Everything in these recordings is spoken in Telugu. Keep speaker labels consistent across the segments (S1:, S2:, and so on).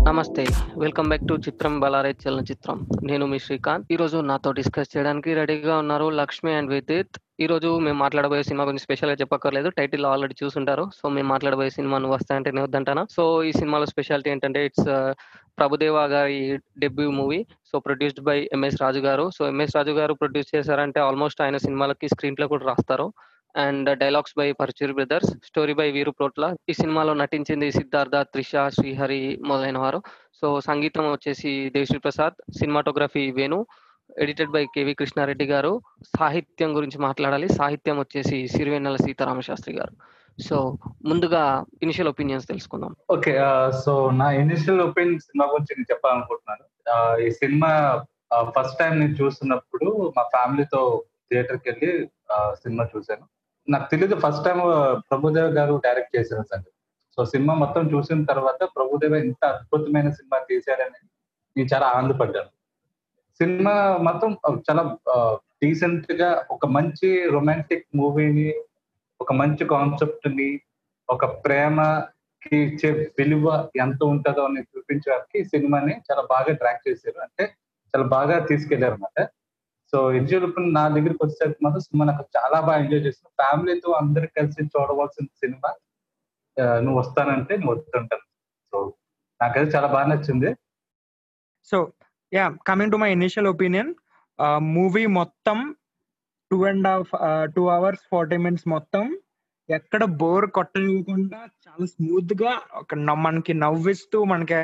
S1: నమస్తే వెల్కమ్ బ్యాక్ టు చిత్రం బలారే చలనచిత్రం నేను మీ శ్రీకాంత్ ఈరోజు నాతో డిస్కస్ చేయడానికి రెడీగా ఉన్నారు లక్ష్మి అండ్ విదిత్ ఈరోజు మేము మాట్లాడబోయే సినిమా గురించి స్పెషల్గా చెప్పక్కర్లేదు టైటిల్ ఆల్రెడీ చూసుంటారు సో మేము మాట్లాడబోయే సినిమా నువ్వు వస్తాయంటే నేను వద్దంటానా సో ఈ సినిమాలో స్పెషాలిటీ ఏంటంటే ఇట్స్ ప్రభుదేవ గారి debut movie so produced by M S Raju గారు సో ఎంఎస్ రాజు గారు ప్రొడ్యూస్ చేశారంటే ఆల్మోస్ట్ ఆయన సినిమాలకి స్క్రీన్ ప్లే కూడా రాస్తారు and dialogues by Paruchuri brothers story by Veeru Potla ఈ సినిమాలో నటించింది సిద్ధార్థ త్రిష శ్రీహరి మొదలైన వారు సో సంగీతం వచ్చేసి Devisri Prasad cinematography Venu edited by K V Krishnareddy గారు సాహిత్యం గురించి మాట్లాడాలి సాహిత్యం వచ్చేసి సిరివెన్నెల సీతారామ శాస్త్రి గారు సో ముందుగా ఇనిషియల్ ఒపీనియన్స్ తెలుసుకుందాం
S2: ఓకే సో నా ఇనిషియల్ ఒపీనియన్ సినిమా గురించి నేను చెప్పాలనుకుంటున్నాను ఆ, ఈ సినిమా ఫస్ట్ టైం నేను చూస్తున్నప్పుడు మా ఫ్యామిలీతో థియేటర్కి వెళ్ళి ఆ, సినిమా చూశాను నాకు తెలియదు ఫస్ట్ టైం ప్రభుదేవ్ గారు డైరెక్ట్ చేసిన సంగతి సో సినిమా మొత్తం చూసిన తర్వాత ప్రభుదేవ ఇంత అద్భుతమైన సినిమా తీశారని నేను చాలా ఆనందపడ్డాను సినిమా మొత్తం చాలా డీసెంట్ గా ఒక మంచి రొమాంటిక్ మూవీని ఒక మంచి కాన్సెప్ట్ ని ఒక ప్రేమకి ఇచ్చే విలువ ఎంత ఉంటుందో అని చూపించడానికి ఈ సినిమాని చాలా బాగా ట్రాక్ చేశారు అంటే చాలా బాగా తీసుకెళ్లారు అనమాట సో ఇంజువల్ ఇప్పుడు నా దగ్గరికి వచ్చేసరికి మాత్రం సినిమా నాకు చాలా బాగా ఎంజాయ్ చేసిన ఫ్యామిలీతో అందరు కలిసి చూడవలసిన సినిమా ఆ, నువ్వు వస్తానంటే నువ్వు వస్తుంటాను సో నాకైతే చాలా బాగా నచ్చింది
S3: so yeah coming to my initial opinion movie మొత్తం two and half two hours forty minutes మొత్తం ఎక్కడ బోర్ కొట్టకుండా చాలా స్మూత్ గా ఒక న- మనకి నవ్విస్తూ మనకి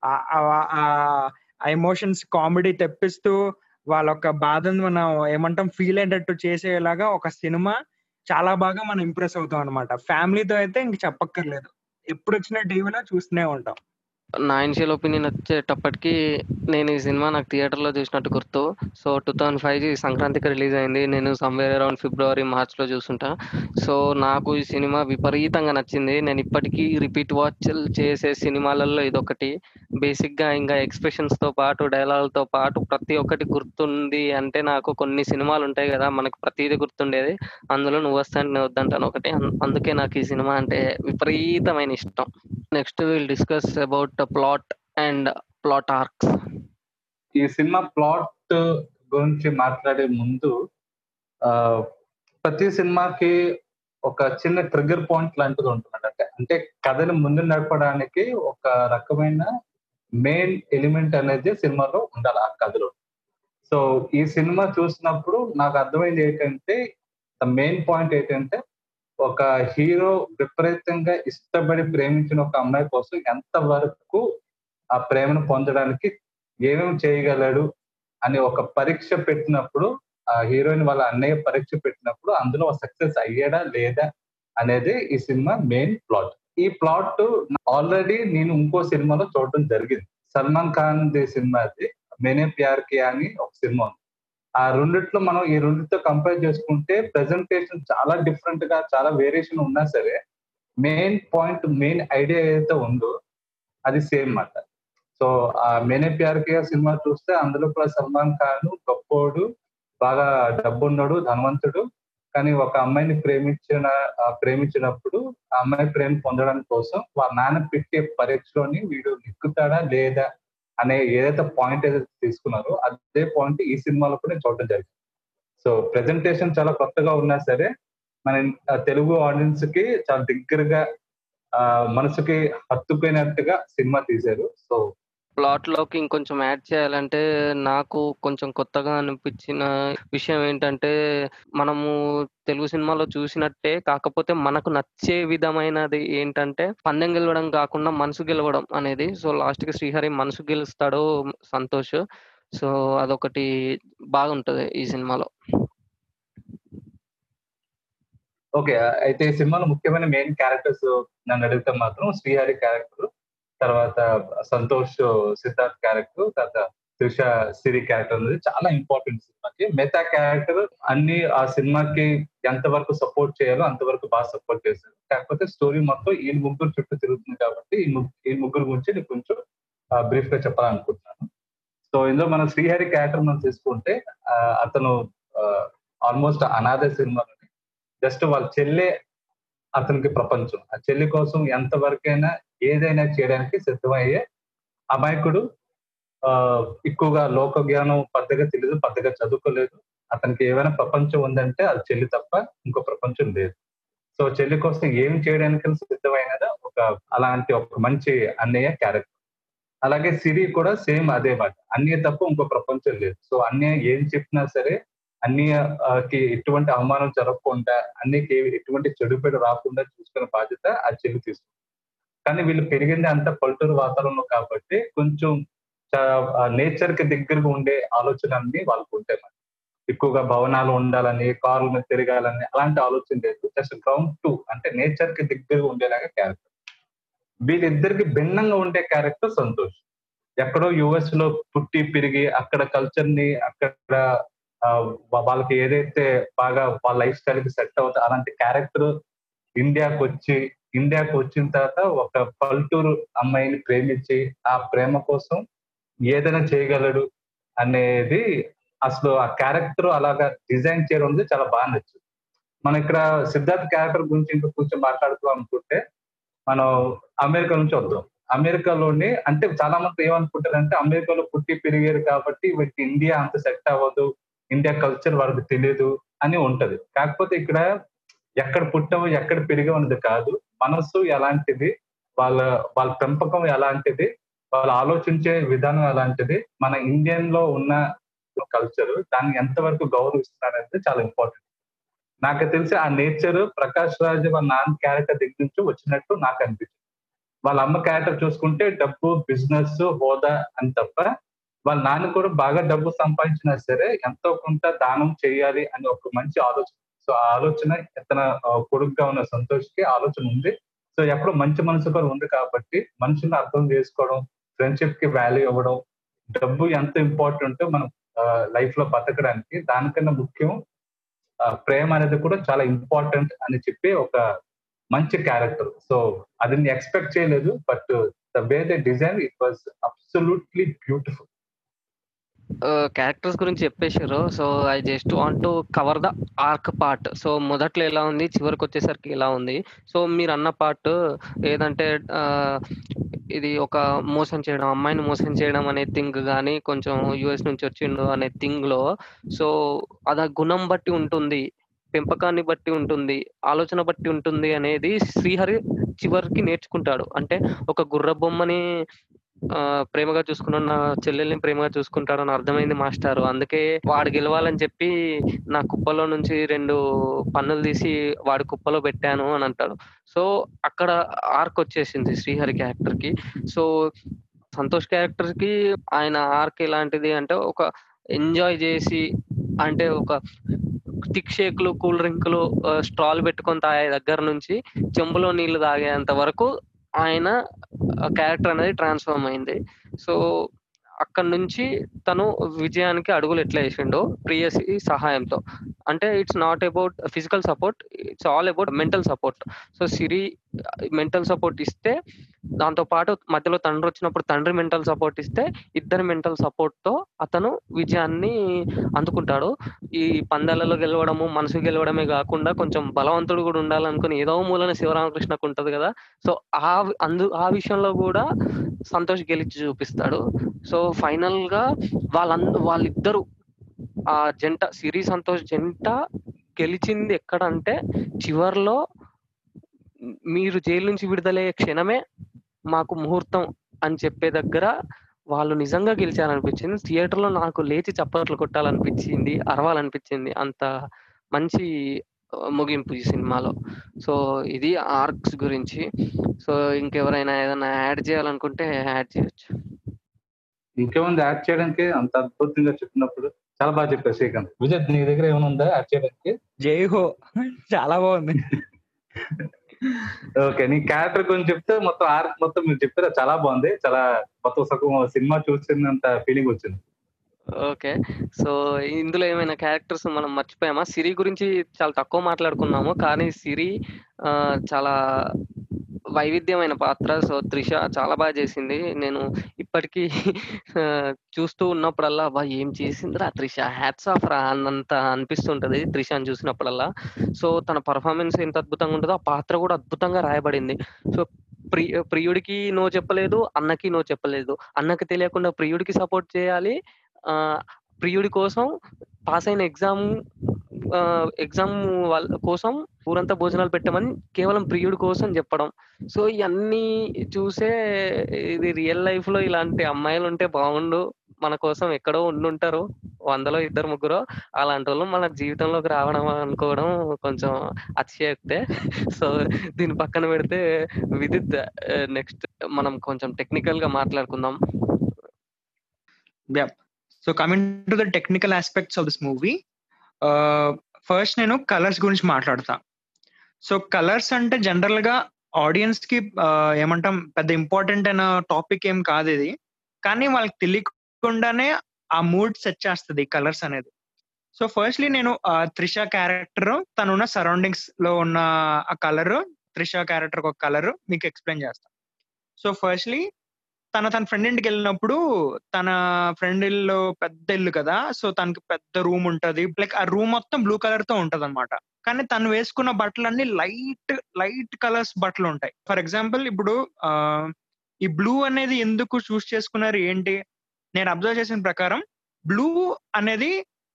S3: ఆ ఎమోషన్స్ కామెడీ తెప్పిస్తూ వాళ్ళ యొక్క బాధను మనం ఏమంటాం ఫీల్ అయ్యేటట్టు చేసేలాగా ఒక సినిమా చాలా బాగా మనం ఇంప్రెస్ అవుతాం అనమాట ఫ్యామిలీతో అయితే ఇంక చెప్పక్కర్లేదు ఎప్పుడు వచ్చిన టీవీలో చూస్తూనే ఉంటాం
S1: నా ఇనిషియల్ ఒపీనియన్ వచ్చేటప్పటికి నేను ఈ సినిమా నాకు థియేటర్లో చూసినట్టు గుర్తు సో టూ థౌజండ్ ఫైవ్ సంక్రాంతికి రిలీజ్ అయింది నేను సమ్వేర్ అరౌండ్ ఫిబ్రవరి మార్చ్లో చూసుంటా సో నాకు ఈ సినిమా విపరీతంగా నచ్చింది నేను ఇప్పటికీ రిపీట్ వాచ్ చేసే సినిమాలలో ఇదొకటి బేసిక్గా ఇంకా ఎక్స్ప్రెషన్స్తో పాటు డైలాగులతో పాటు ప్రతి ఒక్కటి గుర్తుంది అంటే నాకు కొన్ని సినిమాలు ఉంటాయి కదా మనకు ప్రతిదీ గుర్తుండేది అందులో నువ్వు వస్తాను నేను వద్దంటాను ఒకటి అం- అందుకే నాకు ఈ సినిమా అంటే విపరీతమైన ఇష్టం next will discuss about plot and plot arcs
S2: ఈ సినిమా ప్లాట్ గురించి మాట్లాడే ముందు ఆ, ప్రతి సినిమాకి ఒక చిన్న ట్రిగర్ పాయింట్ లాంటిది ఉంటుంది అంటే అంటే కథని ముందు నడపడానికి ఒక రకమైన మెయిన్ ఎలిమెంట్ అనేది సినిమాలో ఉండాలి ఆ కథలో సో ఈ సినిమా చూసినప్పుడు నాకు అర్థమైంది ఏంటంటే ద మెయిన్ పాయింట్ ఏంటంటే ఒక హీరో విపరీతంగా ఇష్టపడి ప్రేమించిన ఒక అమ్మాయి కోసం ఎంత వరకు ఆ ప్రేమను పొందడానికి ఏమేమి చేయగలడు అని ఒక పరీక్ష పెట్టినప్పుడు ఆ హీరోయిన్ వాళ్ళ అన్నయ్య పరీక్ష పెట్టినప్పుడు అందులో సక్సెస్ అయ్యాడా లేదా అనేది ఈ సినిమా మెయిన్ ప్లాట్ ఈ ప్లాట్ ఆల్రెడీ నేను ఇంకో సినిమాలో చూడడం జరిగింది సల్మాన్ ఖాన్ ది సినిమా అది మేనే ప్యార్ కియా అని ఒక సినిమా ఉంది ఆ రెండిట్లో మనం ఈ రెండితో కంపేర్ చేసుకుంటే ప్రెజెంటేషన్ చాలా డిఫరెంట్ గా చాలా వేరియేషన్ ఉన్నా సరే మెయిన్ పాయింట్ మెయిన్ ఐడియా ఏదైతే ఉందో అది సేమ్ మాట సో ఆ మేనే ప్యార్ కియా సినిమా చూస్తే అందులో కూడా సల్మాన్ ఖాన్ గొప్పోడు బాగా డబ్బున్నాడు ధనవంతుడు కానీ ఒక అమ్మాయిని ప్రేమించిన ఆ ప్రేమించినప్పుడు ఆ అమ్మాయి ప్రేమ పొందడానికి కోసం వాళ్ళ నాన్న పెట్టే పరీక్షలోని వీడు నిక్కుతాడా లేదా అనే ఏదైతే పాయింట్ ఏదైతే తీసుకున్నారో అదే పాయింట్ ఈ సినిమాలో కూడా నేను చూడటం జరిగింది సో ప్రెజెంటేషన్ చాలా కొత్తగా ఉన్నా సరే మన ఆ తెలుగు ఆడియన్స్ కి చాలా దగ్గరగా ఆ మనసుకి హత్తుకునేట్టుగా సినిమా తీశారు సో
S1: ప్లాట్ లోకి ఇంకొంచెం యాడ్ చేయాలంటే నాకు కొంచెం కొత్తగా అనిపించిన విషయం ఏంటంటే మనము తెలుగు సినిమాలో చూసినట్టే కాకపోతే మనకు నచ్చే విధమైనది ఏంటంటే పందెం గెలవడం కాకుండా మనసు గెలవడం అనేది సో లాస్ట్ కి శ్రీహరి మనసు గెలుస్తాడు సంతోష్ సో అదొకటి బాగుంటది ఈ సినిమాలో
S2: ఓకే అయితే ఈ సినిమాలో ముఖ్యమైన మెయిన్ క్యారెక్టర్స్ నన్ను అడిగితే మాత్రం శ్రీహరి క్యారెక్టర్ తర్వాత సంతోష్ సిద్ధార్థ్ క్యారెక్టర్ తర్వాత త్రిష సిరి క్యారెక్టర్ అనేది చాలా ఇంపార్టెంట్ సినిమాకి మిగతా క్యారెక్టర్ అన్ని ఆ సినిమాకి ఎంత వరకు సపోర్ట్ చేయాలో అంతవరకు బాగా సపోర్ట్ చేశారు కాకపోతే స్టోరీ మొత్తం ఈ ముగ్గురు చుట్టూ తిరుగుతుంది కాబట్టి ఈ ముగ్గురు ఈ ముగ్గురు గురించి నేను కొంచెం బ్రీఫ్ గా చెప్పాలనుకుంటున్నాను సో ఇందులో మనం శ్రీహరి క్యారెక్టర్ మనం తీసుకుంటే ఆ, అతను ఆల్మోస్ట్ అనాథ సినిమాలోని జస్ట్ వాళ్ళ చెల్లె అతనికి ప్రపంచం ఆ చెల్లి కోసం ఎంత వరకైనా ఏదైనా చేయడానికి సిద్ధమయ్యే అమాయకుడు ఆ ఎక్కువగా లోక జ్ఞానం పెద్దగా తెలియదు పెద్దగా చదువుకోలేదు అతనికి ఏమైనా ప్రపంచం ఉందంటే అది చెల్లి తప్ప ఇంకో ప్రపంచం లేదు సో చెల్లి కోసం ఏం చేయడానికి సిద్ధమైనది ఒక అలాంటి ఒక మంచి అన్నయ్య క్యారెక్టర్ అలాగే సిరి కూడా సేమ్ అదే మాట అన్నయ్య తప్ప ఇంకో ప్రపంచం లేదు సో అన్నయ్య ఏం చెప్పినా సరే అన్నయ్యకి ఎటువంటి అవమానం జరగకుండా అన్నయ్యకి ఎటువంటి చెడుపేడు రాకుండా చూసుకునే బాధ్యత ఆ చెల్లి తీసుకుంది కానీ వీళ్ళు పెరిగింది అంత పల్లెటూరు వాతావరణంలో కాబట్టి కొంచెం నేచర్ కి దగ్గరగా ఉండే ఆలోచనలన్నీ వాళ్ళకు ఉంటాయి మరి ఎక్కువగా భవనాలు ఉండాలని కార్ల మీద తిరగాలని అలాంటి ఆలోచన లేదు జస్ట్ గ్రౌండ్ టూ అంటే నేచర్ కి దగ్గరగా ఉండేలాగా క్యారెక్టర్ వీళ్ళిద్దరికి భిన్నంగా ఉండే క్యారెక్టర్ సంతోష్ ఎక్కడో యుఎస్ లో పుట్టి పెరిగి అక్కడ కల్చర్ ని అక్కడ వాళ్ళకి ఏదైతే బాగా వాళ్ళ లైఫ్ స్టైల్ కి సెట్ అవుతుంది అలాంటి క్యారెక్టర్ ఇండియాకి వచ్చి ఇండియాకి వచ్చిన తర్వాత ఒక పల్లెటూరు అమ్మాయిని ప్రేమించి ఆ ప్రేమ కోసం ఏదైనా చేయగలడు అనేది అసలు ఆ క్యారెక్టర్ అలాగా డిజైన్ చేయడం ఉంది చాలా బాగా నచ్చింది మనం ఇక్కడ సిద్ధార్థ్ క్యారెక్టర్ గురించి ఇంకా కొంచెం మాట్లాడుతాం అనుకుంటే మనం అమెరికా నుంచి వద్దాం అమెరికాలోని అంటే చాలా మంది ఏమనుకుంటారంటే అమెరికాలో పుట్టి పెరిగారు కాబట్టి వీటికి ఇండియా అంత సెట్ అవ్వదు ఇండియా కల్చర్ వాళ్ళకి తెలియదు అని ఉంటది కాకపోతే ఇక్కడ ఎక్కడ పుట్టామో ఎక్కడ పెరిగామన్నది కాదు మనస్సు ఎలాంటిది వాళ్ళ వాళ్ళ పెంపకం ఎలాంటిది వాళ్ళు ఆలోచించే విధానం ఎలాంటిది మన ఇండియన్ లో ఉన్న కల్చర్ దాన్ని ఎంతవరకు గౌరవిస్తున్నారనేది చాలా ఇంపార్టెంట్ నాకు తెలిసి ఆ నేచర్ ప్రకాష్ రాజ్ వాళ్ళ నాన్న క్యారెక్టర్ దగ్గర నుంచి వచ్చినట్టు నాకు అనిపించింది వాళ్ళ అమ్మ క్యారెక్టర్ చూసుకుంటే డబ్బు బిజినెస్ హోదా అని తప్ప వాళ్ళ నాన్న కూడా బాగా డబ్బు సంపాదించినా సరే ఎంతో కొంత దానం చేయాలి అని ఒక మంచి ఆలోచన సో ఆ ఆలోచన ఎతన కొడుకుగా ఉన్న సంతోష్కి ఆలోచన ఉంది సో ఎప్పుడో మంచి మనసు కూడా ఉంది కాబట్టి మనుషుల్ని అర్థం చేసుకోవడం ఫ్రెండ్షిప్ కి వాల్యూ ఇవ్వడం డబ్బు ఎంత ఇంపార్టెంట్ మనం లైఫ్ లో బతకడానికి దానికన్నా ముఖ్యం ప్రేమ అనేది కూడా చాలా ఇంపార్టెంట్ అని చెప్పి ఒక మంచి క్యారెక్టర్ సో అది ఎక్స్పెక్ట్ చేయలేదు but the way the design it was absolutely beautiful
S1: characters గురించి చెప్పేశారు so I just want to cover the arc part so మొదట్లో ఎలా ఉంది చివరికి వచ్చేసరికి ఎలా ఉంది సో మీరు అన్న పార్ట్ ఏదంటే ఇది ఒక మోసం చేయడం అమ్మాయిని మోసం చేయడం అనే థింగ్ కానీ కొంచెం యుఎస్ నుంచి వచ్చిండు అనే థింగ్ లో సో అది గుణం బట్టి ఉంటుంది పెంపకాన్ని బట్టి ఉంటుంది ఆలోచన బట్టి ఉంటుంది అనేది శ్రీహరి చివరికి నేర్చుకుంటాడు అంటే ఒక గుర్ర బొమ్మని ప్రేమగా చూసుకున్నాడు నా చెల్లెల్ని ప్రేమగా చూసుకుంటాడని అర్థమైంది మాస్టర్ అందుకే వాడు గెలవాలని చెప్పి నా కుప్పలో నుంచి రెండు పన్నులు తీసి వాడి కుప్పలో పెట్టాను అని అంటాడు సో అక్కడ ఆర్క్ వచ్చేసింది శ్రీహరి క్యారెక్టర్ కి సో సంతోష్ క్యారెక్టర్ కి ఆయన ఆర్క్ ఎలాంటిది అంటే ఒక ఎంజాయ్ చేసి అంటే ఒక టిక్ షేక్లు కూల్ డ్రింక్లు స్ట్రాల్ పెట్టుకొని తాగే దగ్గర నుంచి చెంబులో నీళ్లు తాగేంత వరకు ఆయన క్యారెక్టర్ అనేది ట్రాన్స్ఫార్మ్ అయింది సో అక్కడ నుంచి తను విజయానికి అడుగులు ఎట్లా వేసిండో ప్రియసి సహాయంతో అంటే it's not about physical support it's all about mental support so Siri mental support ఇస్తే దాంతో పాటు మధ్యలో తండ్రి వచ్చినప్పుడు తండ్రి మెంటల్ సపోర్ట్ ఇస్తే ఇద్దరి మెంటల్ సపోర్ట్ తో అతను విజయాన్ని అందుకుంటాడు ఈ పందాలలో గెలవడము మనసు గెలవడమే కాకుండా కొంచెం బలవంతుడు కూడా ఉండాలనుకుని ఏదో మూలన శివరామకృష్ణకు ఉంటది కదా సో ఆ అందు ఆ విషయంలో కూడా సంతోష్ గెలిచి చూపిస్తాడు సో ఫైనల్ గా వాళ్ళంద వాళ్ళిద్దరు ఆ జంట సిరి సంతోష్ జంట గెలిచింది ఎక్కడ అంటే చివర్లో మీరు జైలు నుంచి విడుదలయ్యే క్షణమే మాకు ముహూర్తం అని చెప్పే దగ్గర వాళ్ళు నిజంగా గెలిచారనిపించింది థియేటర్ లో నాకు లేచి చప్పట్లు కొట్టాలనిపించింది అరవాలనిపించింది అంత మంచి ముగింపు ఈ సినిమాలో సో ఇది ఆర్క్స్ గురించి సో ఇంకెవరైనా ఏదైనా యాడ్ చేయాలనుకుంటే యాడ్ చేయొచ్చు
S2: ఇంకేముంది యాడ్ చేయడానికి అంత అద్భుతంగా చెప్పినప్పుడు చాలా బాగా చెప్పారు శ్రీకాంత్ విజయ్ నీ దగ్గర ఏమైనా ఉందా యాడ్ చేయడానికి
S3: జై హో చాలా బాగుంది
S2: ఓకే నీ క్యారెక్టర్ గురించి చెప్తే మొత్తం ఆర్క్ మొత్తం మీరు చెప్పారు చాలా బాగుంది చాలా మొత్తం సగం సినిమా చూసినంత ఫీలింగ్ వచ్చింది
S1: ఓకే సో ఇందులో ఏమైనా క్యారెక్టర్స్ మనం మర్చిపోయామా సిరి గురించి చాలా తక్కువ మాట్లాడుకున్నాము కానీ సిరి చాలా వైవిధ్యమైన పాత్ర సో త్రిష చాలా బాగా చేసింది నేను ఇప్పటికీ చూస్తూ ఉన్నప్పుడల్లా అబ్బా ఏం చేసిందిరా త్రిష హ్యాట్స్ ఆఫ్ రా అన్నంత అనిపిస్తుంటది త్రిషని చూసినప్పుడల్లా సో తన పర్ఫార్మెన్స్ ఎంత అద్భుతంగా ఉంటుందో ఆ పాత్ర కూడా అద్భుతంగా రాయబడింది సో ప్రియ ప్రియుడికి నో చెప్పలేదు అన్నకి నో చెప్పలేదు అన్నకి తెలియకుండా ప్రియుడికి సపోర్ట్ చేయాలి ఆ ప్రియుడి కోసం పాస్ అయిన ఎగ్జామ్ ఎగ్జామ్ వాళ్ళ కోసం ఊరంతా భోజనాలు పెట్టమని కేవలం ప్రియుడి కోసం చెప్పడం సో ఇవన్నీ చూసే ఇది రియల్ లైఫ్ లో ఇలాంటి అమ్మాయిలు ఉంటే బాగుండు మన కోసం ఎక్కడో ఉండుంటారు వందలో ఇద్దరు ముగ్గురు అలాంటి వాళ్ళు మన జీవితంలోకి రావడం అనుకోవడం కొంచెం అతిశయోక్తే సో దీని పక్కన పెడితే విదిత్ నెక్స్ట్ మనం కొంచెం టెక్నికల్ గా మాట్లాడుకుందాం
S3: so coming to the technical aspects of this movie first నేను కలర్స్ గురించి మాట్లాడతా సో కలర్స్ అంటే జనరల్ గా ఆడియన్స్ కి ఏమంటాం పెద్ద ఇంపార్టెంట్ అయిన టాపిక్ ఏం కాదు ఇది కానీ వాళ్ళకి తెలియకుండానే ఆ మూడ్ సెట్ చేస్తుంది కలర్స్ అనేది సో ఫస్ట్లీ నేను త్రిష క్యారెక్టర్ తనున్న సరౌండింగ్స్ లో ఉన్న ఆ కలర్ త్రిష క్యారెక్టర్ ఒక కలర్ మీకు ఎక్స్ప్లెయిన్ చేస్తాను సో ఫస్ట్లీ తన తన ఫ్రెండ్ ఇంటికి వెళ్ళినప్పుడు తన ఫ్రెండ్ ఇల్లు పెద్ద ఇల్లు కదా సో తనకి పెద్ద రూమ్ ఉంటది లైక్ ఆ రూమ్ మొత్తం బ్లూ కలర్ తో ఉంటది అనమాట కానీ తను వేసుకున్న బట్టలన్నీ లైట్ లైట్ కలర్స్ బట్టలు ఉంటాయి ఫర్ ఎగ్జాంపుల్ ఇప్పుడు ఆ ఈ బ్లూ అనేది ఎందుకు చూస్ చేసుకున్నారు ఏంటి నేను అబ్జర్వ్ చేసిన ప్రకారం బ్లూ అనేది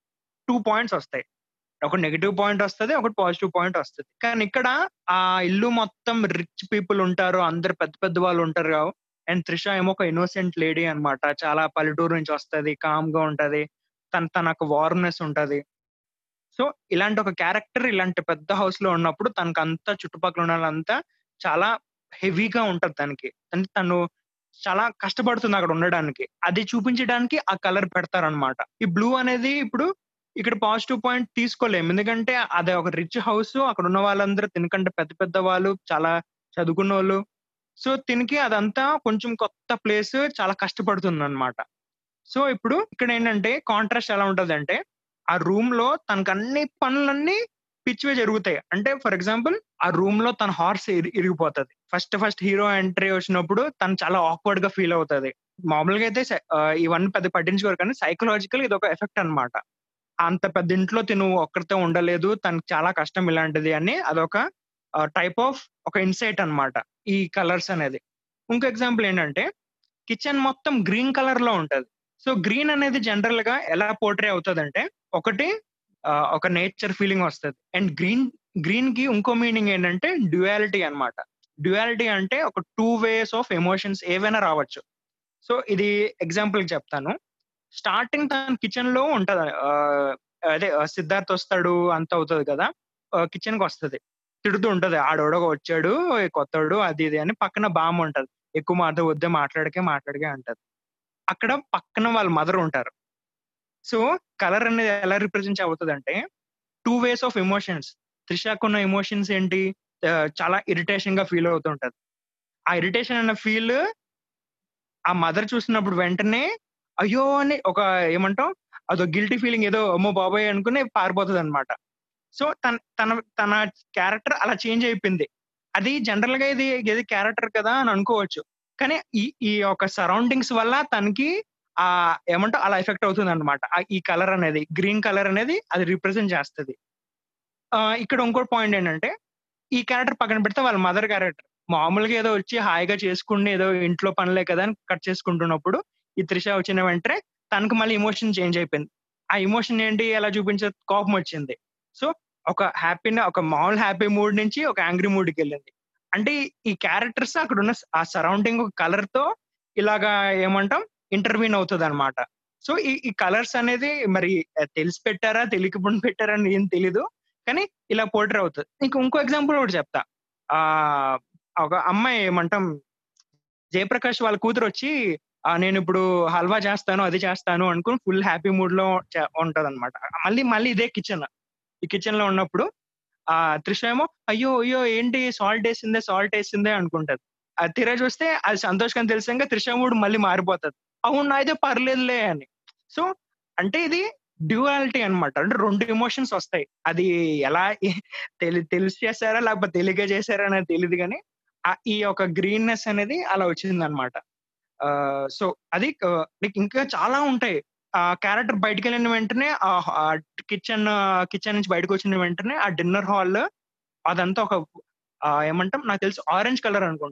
S3: టూ పాయింట్స్ వస్తాయి ఒక నెగిటివ్ పాయింట్ వస్తుంది ఒకటి పాజిటివ్ పాయింట్ వస్తుంది కానీ ఇక్కడ ఆ ఇల్లు మొత్తం రిచ్ పీపుల్ ఉంటారు అందరు పెద్ద పెద్ద వాళ్ళు ఉంటారు కావు అండ్ త్రిష ఏమో ఒక ఇన్నోసెంట్ లేడీ అనమాట చాలా పల్లెటూరు నుంచి వస్తుంది కామ్ గా ఉంటది తన తనకు వార్మ్నెస్ ఉంటది సో ఇలాంటి ఒక క్యారెక్టర్ ఇలాంటి పెద్ద హౌస్ లో ఉన్నప్పుడు తనకు అంతా చుట్టుపక్కల ఉన్న వాళ్ళంతా చాలా హెవీగా ఉంటది తనకి అంటే తను చాలా కష్టపడుతుంది అక్కడ ఉండడానికి అది చూపించడానికి ఆ కలర్ పెడతారనమాట ఈ బ్లూ అనేది ఇప్పుడు ఇక్కడ పాజిటివ్ పాయింట్ తీసుకోలేము ఎందుకంటే అది ఒక రిచ్ హౌస్ అక్కడ ఉన్న వాళ్ళందరూ తినకంటే పెద్ద పెద్ద వాళ్ళు చాలా చదువుకున్న వాళ్ళు సో తినికి అదంతా కొంచెం కొత్త ప్లేస్ చాలా కష్టపడుతుంది అనమాట సో ఇప్పుడు ఇక్కడ ఏంటంటే కాంట్రాస్ట్ ఎలా ఉంటది అంటే ఆ రూమ్ లో తనకు అన్ని పనులన్నీ పిచ్చివే జరుగుతాయి అంటే ఫర్ ఎగ్జాంపుల్ ఆ రూమ్ లో తన హార్స్ ఇరిగిపోతుంది ఫస్ట్ ఫస్ట్ హీరో ఎంట్రీ వచ్చినప్పుడు తను చాలా ఆక్వర్డ్ గా ఫీల్ అవుతుంది మామూలుగా అయితే ఇవన్నీ పెద్ద పట్టించుకోరు కానీ సైకలాజికల్ ఇది ఒక ఎఫెక్ట్ అనమాట అంత పెద్ద ఇంట్లో తిను ఒక్కరితో ఉండలేదు తనకి చాలా కష్టం ఇలాంటిది అని అదొక టైప్ ఆఫ్ ఒక ఇన్సైట్ అనమాట ఈ కలర్స్ అనేది ఇంకో ఎగ్జాంపుల్ ఏంటంటే కిచెన్ మొత్తం గ్రీన్ కలర్ లో ఉంటది సో గ్రీన్ అనేది జనరల్ గా ఎలా పోర్ట్రే అవుతుంది అంటే ఒకటి ఒక నేచర్ ఫీలింగ్ వస్తుంది అండ్ గ్రీన్ గ్రీన్ కి ఇంకో మీనింగ్ ఏంటంటే డ్యుయాలిటీ అనమాట డ్యుయాలిటీ అంటే ఒక టూ వేస్ ఆఫ్ ఎమోషన్స్ ఏవైనా రావచ్చు సో ఇది ఎగ్జాంపుల్ చెప్తాను స్టార్టింగ్ తన కిచెన్ లో ఉంటది అదే సిద్ధార్థ్ వస్తాడు అంత అవుతుంది కదా కిచెన్ కి వస్తుంది తిడుతూ ఉంటది ఆడోడగా వచ్చాడు కొత్తడు అది ఇది అని పక్కన బామ్మ ఉంటది ఎక్కువ మాట వద్దే మాట్లాడకే మాట్లాడకే అంటది అక్కడ పక్కన వాళ్ళ మదర్ ఉంటారు సో కలర్ అనేది ఎలా రిప్రజెంట్ అవుతుంది అంటే టూ వేస్ ఆఫ్ ఎమోషన్స్ త్రిషాకున్న ఎమోషన్స్ ఏంటి చాలా ఇరిటేషన్ గా ఫీల్ అవుతుంటది ఆ ఇరిటేషన్ అన్న ఫీల్ ఆ మదర్ చూసినప్పుడు వెంటనే అయ్యో అని ఒక ఏమంటాం అదో గిల్టీ ఫీలింగ్ ఏదో అమ్మో బాబాయ్ అనుకుని పారిపోతుంది అనమాట సో తన తన తన క్యారెక్టర్ అలా చేంజ్ అయిపోయింది అది జనరల్ గా ఇది ఇది క్యారెక్టర్ కదా అని అనుకోవచ్చు కానీ ఈ ఈ యొక్క సరౌండింగ్స్ వల్ల తనకి ఆ ఏమంటో అలా ఎఫెక్ట్ అవుతుంది అనమాట ఈ కలర్ అనేది గ్రీన్ కలర్ అనేది అది రిప్రజెంట్ చేస్తుంది ఇక్కడ ఇంకో పాయింట్ ఏంటంటే ఈ క్యారెక్టర్ పక్కన పెడితే వాళ్ళ మదర్ క్యారెక్టర్ మామూలుగా ఏదో వచ్చి హాయిగా చేసుకుని ఏదో ఇంట్లో పనులే కదా అని కట్ చేసుకుంటున్నప్పుడు ఈ త్రిష వచ్చిన వెంటనే తనకు మళ్ళీ ఇమోషన్ చేంజ్ అయిపోయింది ఆ ఇమోషన్ ఏంటి ఎలా చూపించే కోపం వచ్చింది సో ఒక హ్యాపీ ఒక మామూలు హ్యాపీ మూడ్ నుంచి ఒక యాంగ్రీ మూడ్కి వెళ్ళింది అంటే ఈ క్యారెక్టర్స్ అక్కడ ఉన్న ఆ సరౌండింగ్ ఒక కలర్ తో ఇలాగా ఏమంటాం ఇంటర్వ్యూన్ అవుతుంది అనమాట సో ఈ ఈ కలర్స్ అనేది మరి తెలిసి పెట్టారా తెలియకుండా పెట్టారా అని ఏం తెలీదు కానీ ఇలా పోర్ట్రే అవుతుంది ఇంక ఇంకో ఎగ్జాంపుల్ ఒకటి చెప్తా ఆ ఒక అమ్మాయి ఏమంటాం జయప్రకాష్ వాళ్ళ కూతురు వచ్చి నేను ఇప్పుడు హల్వా చేస్తాను అది చేస్తాను అనుకుని ఫుల్ హ్యాపీ మూడ్ లో ఉంటది అనమాట మళ్ళీ మళ్ళీ ఇదే కిచెన్ ఈ కిచెన్ లో ఉన్నప్పుడు ఆ త్రిష ఏమో అయ్యో అయ్యో ఏంటి సాల్ట్ వేసిందే సాల్ట్ వేసిందే అనుకుంటది ఆ తీరా చూస్తే అది సంతోషంగా తెలిసాక త్రిష మూడు మళ్ళీ మారిపోతుంది అవును అయితే పర్లేదులే అని సో అంటే ఇది డ్యూయాలిటీ అనమాట అంటే రెండు ఎమోషన్స్ వస్తాయి అది ఎలా తెలి తెలిసి చేశారా లేకపోతే తెలియక చేశారా అనేది తెలియదు కానీ ఈ యొక్క గ్రీన్నెస్ అనేది అలా వచ్చింది అనమాట సో అది ఇంకా చాలా ఉంటాయి ఆ క్యారెక్టర్ బయటకు వెళ్ళిన వెంటనే ఆ కిచెన్ కిచెన్ నుంచి బయటకు వచ్చిన వెంటనే ఆ డిన్నర్ హాల్ అదంతా ఒక ఏమంటాం నాకు తెలిసి ఆరెంజ్ కలర్ అనుకుంటా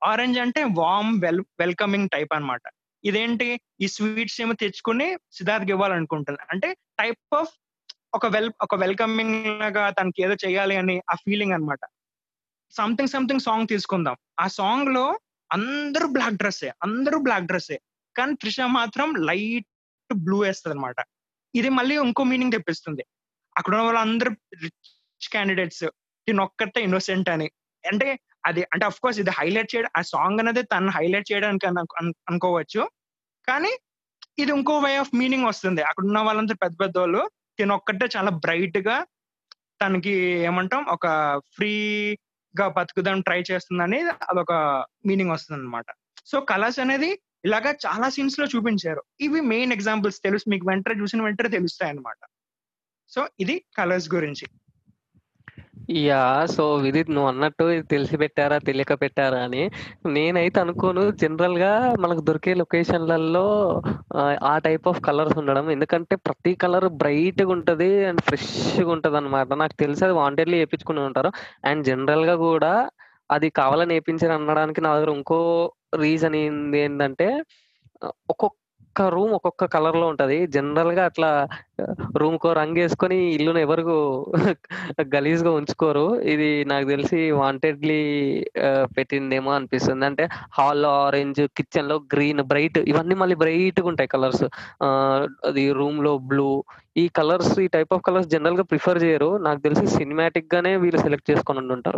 S3: ఆరెంజ్ అంటే వామ్ వెల్ వెల్కమింగ్ టైప్ అన్నమాట ఇదేంటి ఈ స్వీట్స్ ఏమో తెచ్చుకుని సిద్ధార్థ్ ఇవ్వాలనుకుంటుంది అంటే టైప్ ఆఫ్ ఒక వెల్ ఒక వెల్కమింగ్ లాగా తనకి ఏదో చేయాలి అని ఆ ఫీలింగ్ అన్నమాట సంథింగ్ సంథింగ్ సాంగ్ తీసుకుందాం ఆ సాంగ్ లో అందరూ బ్లాక్ డ్రెస్సే అందరూ బ్లాక్ డ్రెస్సే కానీ త్రిష మాత్రం లైట్ బ్లూ వేస్తుంది అనమాట ఇది మళ్ళీ ఇంకో మీనింగ్ తెప్పిస్తుంది అక్కడ ఉన్న వాళ్ళందరూ రిచ్ క్యాండిడేట్స్ ఒక్కటే ఇన్నోసెంట్ అని అంటే అది అంటే అఫ్ కోర్స్ ఇది హైలైట్ చేయడం ఆ సాంగ్ అనేది తను హైలైట్ చేయడానికి అను- అను- అనుకోవచ్చు కానీ ఇది ఇంకో వే ఆఫ్ మీనింగ్ వస్తుంది అక్కడ ఉన్న వాళ్ళందరూ పెద్ద పెద్ద వాళ్ళు తిన ఒక్కటే చాలా బ్రైట్ గా తనకి ఏమంటాం ఒక ఫ్రీ గా బతుకుదాం ట్రై చేస్తుందని అదొక మీనింగ్ వస్తుంది అనమాట సో కలర్స్ అనేది ఇలాగా చాలా సీన్స్ లో చూపించారు ఇవి మెయిన్ ఎగ్జాంపుల్స్ తెలుసు మీకు వెంటనే చూసిన వెంటనే తెలుస్తాయి అనమాట సో ఇది కలర్స్ గురించి
S1: యా సో విదిత్ నువ్వు అన్నట్టు ఇది తెలిసి పెట్టారా తెలియక పెట్టారా అని నేనైతే అనుకోను జనరల్ గా మనకు దొరికే లొకేషన్లలో ఆ టైప్ ఆఫ్ కలర్స్ ఉండడం ఎందుకంటే ప్రతి కలర్ బ్రైట్ గా ఉంటది అండ్ ఫ్రెష్ గా ఉంటది అనమాట నాకు తెలిసి అది వాంటెడ్లీ వేయించుకుని ఉంటారు అండ్ జనరల్ గా కూడా అది కావాలని వేయించారు అనడానికి నా దగ్గర ఇంకో రీజన్ ఏంది ఏంటంటే ఆ, ఒక్కొక్క రూమ్ ఒక్కొక్క కలర్ లో ఉంటది జనరల్ గా అట్లా రూమ్ కో రంగు వేసుకొని ఇల్లును ఎవరు గలీజ్ గా ఉంచుకోరు ఇది నాకు తెలిసి వాంటెడ్లీ పెట్టిందేమో అనిపిస్తుంది అంటే హాల్ ఆరెంజ్ కిచెన్ లో గ్రీన్ బ్రైట్ ఇవన్నీ మళ్ళీ బ్రైట్ గా ఉంటాయి కలర్స్ అది రూమ్ లో బ్లూ ఈ కలర్స్ ఈ టైప్ ఆఫ్ కలర్స్ జనరల్ గా ప్రిఫర్ చేయరు నాకు తెలిసి సినిమాటిక్ గానే వీళ్ళు సెలెక్ట్ చేసుకొని ఉండి ఉంటారు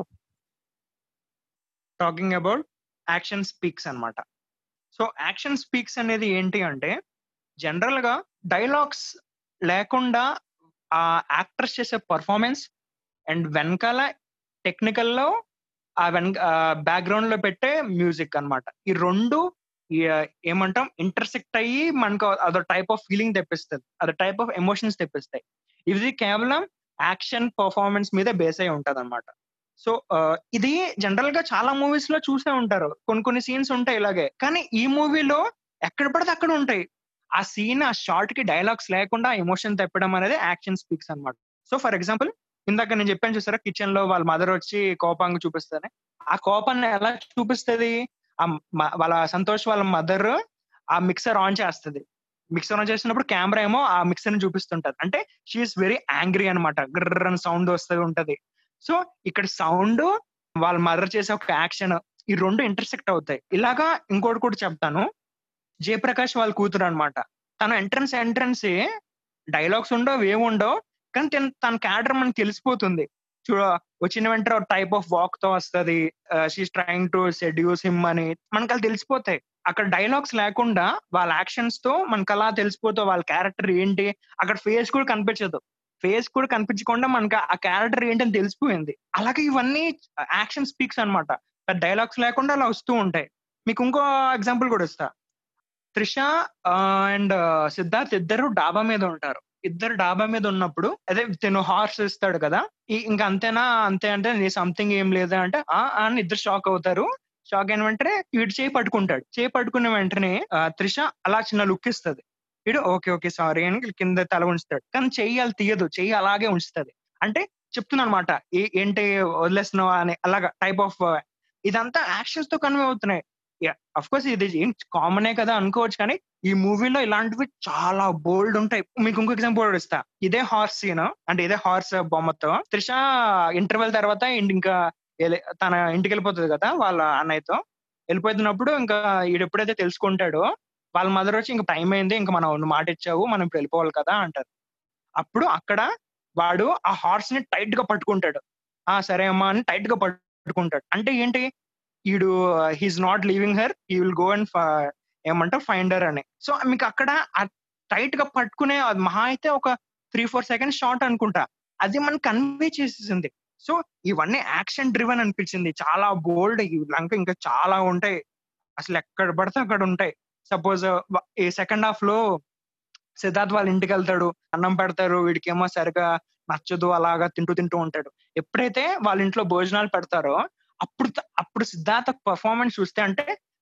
S3: టాకింగ్ అబౌట్ యాక్షన్ స్పీక్స్ అన్నమాట సో యాక్షన్ స్పీక్స్ అనేది ఏంటి అంటే జనరల్ గా డైలాగ్స్ లేకుండా ఆ యాక్టర్స్ చేసే పర్ఫార్మెన్స్ అండ్ వెనకాల టెక్నికల్ లో ఆ వెనక బ్యాక్గ్రౌండ్ లో పెట్టే మ్యూజిక్ అన్నమాట ఈ రెండు ఈ, ఏమంటాం ఇంటర్సెక్ట్ అయ్యి మనకు అదో టైప్ ఆఫ్ ఫీలింగ్ తెప్పిస్తుంది అదో టైప్ ఆఫ్ ఎమోషన్స్ తెప్పిస్తాయి ఇది కేవలం యాక్షన్ పర్ఫార్మెన్స్ మీద బేస్ అయి ఉంటది అనమాట సో ఇది జనరల్ గా చాలా మూవీస్ లో చూసే ఉంటారు కొన్ని కొన్ని సీన్స్ ఉంటాయి ఇలాగే కానీ ఈ మూవీలో ఎక్కడ పడితే అక్కడ ఉంటాయి ఆ సీన్ ఆ షార్ట్ కి డైలాగ్స్ లేకుండా ఎమోషన్ తెప్పడం అనేది యాక్షన్ స్పీక్స్ అన్నమాట సో ఫర్ ఎగ్జాంపుల్ ఇందాక నేను చెప్పాను చూసారా కిచెన్ లో వాళ్ళ మదర్ వచ్చి కోపంగా చూపిస్తారని ఆ కోపాన్ని ఎలా చూపిస్తుంది ఆ మ- వాళ్ళ సంతోష్ వాళ్ళ మదర్ ఆ మిక్సర్ ఆన్ చేస్తుంది మిక్సర్ ఆన్ చేసినప్పుడు కెమెరా ఏమో ఆ మిక్సర్ ని చూపిస్తుంటది అంటే షీఈస్ వెరీ యాంగ్రీ అనమాట గ్రర్ అని సౌండ్ వస్తూ ఉంటది సో ఇక్కడ సౌండ్ వాళ్ళ మదర్ చేసే ఒక యాక్షన్ ఈ రెండు ఇంటర్సెక్ట్ అవుతాయి ఇలాగా ఇంకోటి కూడా చెప్తాను జయప్రకాష్ వాళ్ళ కూతురు అనమాట తన ఎంట్రన్స్ ఎంట్రన్స్ డైలాగ్స్ ఉండవు ఏముండవు కానీ తన తన క్యాడర్ మనకి తెలిసిపోతుంది చూడ వచ్చిన వెంటనే టైప్ ఆఫ్ వాక్ తో వస్తుంది she's trying to seduce him అని మనకు అలా తెలిసిపోతాయి అక్కడ డైలాగ్స్ లేకుండా వాళ్ళ యాక్షన్స్ తో మనకు అలా తెలిసిపోతాయి వాళ్ళ క్యారెక్టర్ ఏంటి అక్కడ ఫేస్ కూడా కనిపించదు ఫేస్ కూడా కనిపించకుండా మనకు ఆ క్యారెక్టర్ ఏంటని తెలిసిపోయింది అలాగే ఇవన్నీ యాక్షన్ స్పీక్స్ అనమాట డైలాగ్స్ లేకుండా అలా వస్తూ ఉంటాయి మీకు ఇంకో ఎగ్జాంపుల్ కూడా ఇస్తా త్రిష అండ్ సిద్ధార్థ్ ఇద్దరు డాబా మీద ఉంటారు ఇద్దరు డాబా మీద ఉన్నప్పుడు అదే తిను హార్స్ ఇస్తాడు కదా ఈ- ఇంకా అంతేనా అంతే అంటే నీ సంథింగ్ ఏం లేదా అంటే ఆ ఆ అని ఇద్దరు షాక్ అవుతారు షాక్ అయిన వెంటనే వీడు చేయి పట్టుకుంటాడు చేయి పట్టుకున్న వెంటనే ఆ, త్రిష అలా చిన్న లుక్ ఇస్తుంది వీడు ఓకే ఓకే సారీ అని కింద తల ఉంచుతాడు కానీ చెయ్యి అలా తీయదు చెయ్యి అలాగే ఉంచుతుంది అంటే చెప్తున్నా అనమాట ఏంటి వదిలేస్తున్నావా అని అలాగా టైప్ ఆఫ్ ఇదంతా యాక్షన్స్ తో కన్వే అవుతున్నాయి అఫ్ కోర్స్ ఇది ఏం కామనే కదా అనుకోవచ్చు కానీ ఈ మూవీలో ఇలాంటివి చాలా బోల్డ్ ఉంటాయి మీకు ఇంకో ఎగ్జాంపుల్ కూడా ఇస్తా ఇదే హార్స్ సీన్ అంటే ఇదే హార్స్ బొమ్మతో త్రిష ఇంటర్వెల్ తర్వాత ఇంటి- ఇంకా ఎలి- తన ఇంటికి వెళ్ళిపోతుంది కదా వాళ్ళ అన్నయ్యతో వెళ్ళిపోతున్నప్పుడు ఇంకా ఈడు ఎప్పుడైతే తెలుసుకుంటాడో వాళ్ళ మదర్ వచ్చి ఇంకా టైం అయింది ఇంకా మనం నువ్వు మాట ఇచ్చావు మనం ఇప్పుడు వెళ్ళిపోవాలి కదా అంటారు అప్పుడు అక్కడ వాడు ఆ హార్స్ ని టైట్ గా పట్టుకుంటాడు ఆ సరే అమ్మా అని టైట్ గా పట్టుకుంటాడు అంటే ఏంటి ఈడు he's not leaving her he will go and ఏమంటారు ఫైండర్ అని సో మీకు అక్కడ టైట్ గా పట్టుకునే అది మహా అయితే ఒక త్రీ ఫోర్ సెకండ్స్ షార్ట్ అనుకుంటా అది మనకి కన్వే చేసేసింది సో ఇవన్నీ యాక్షన్ డ్రివెన్ అనిపించింది చాలా బోల్డ్ లంక ఇంకా చాలా ఉంటాయి అసలు ఎక్కడ పడితే అక్కడ ఉంటాయి సపోజ్ ఈ సెకండ్ హాఫ్ లో సిద్ధార్థ్ వాళ్ళ ఇంటికి వెళ్తాడు అన్నం పెడతారు వీడికేమో సరిగా నచ్చదు అలాగా తింటూ తింటూ ఉంటాడు ఎప్పుడైతే వాళ్ళ ఇంట్లో భోజనాలు పెడతారో అప్పుడు త- అప్పుడు సిద్ధార్థ పర్ఫార్మెన్స్ చూస్తే అంటే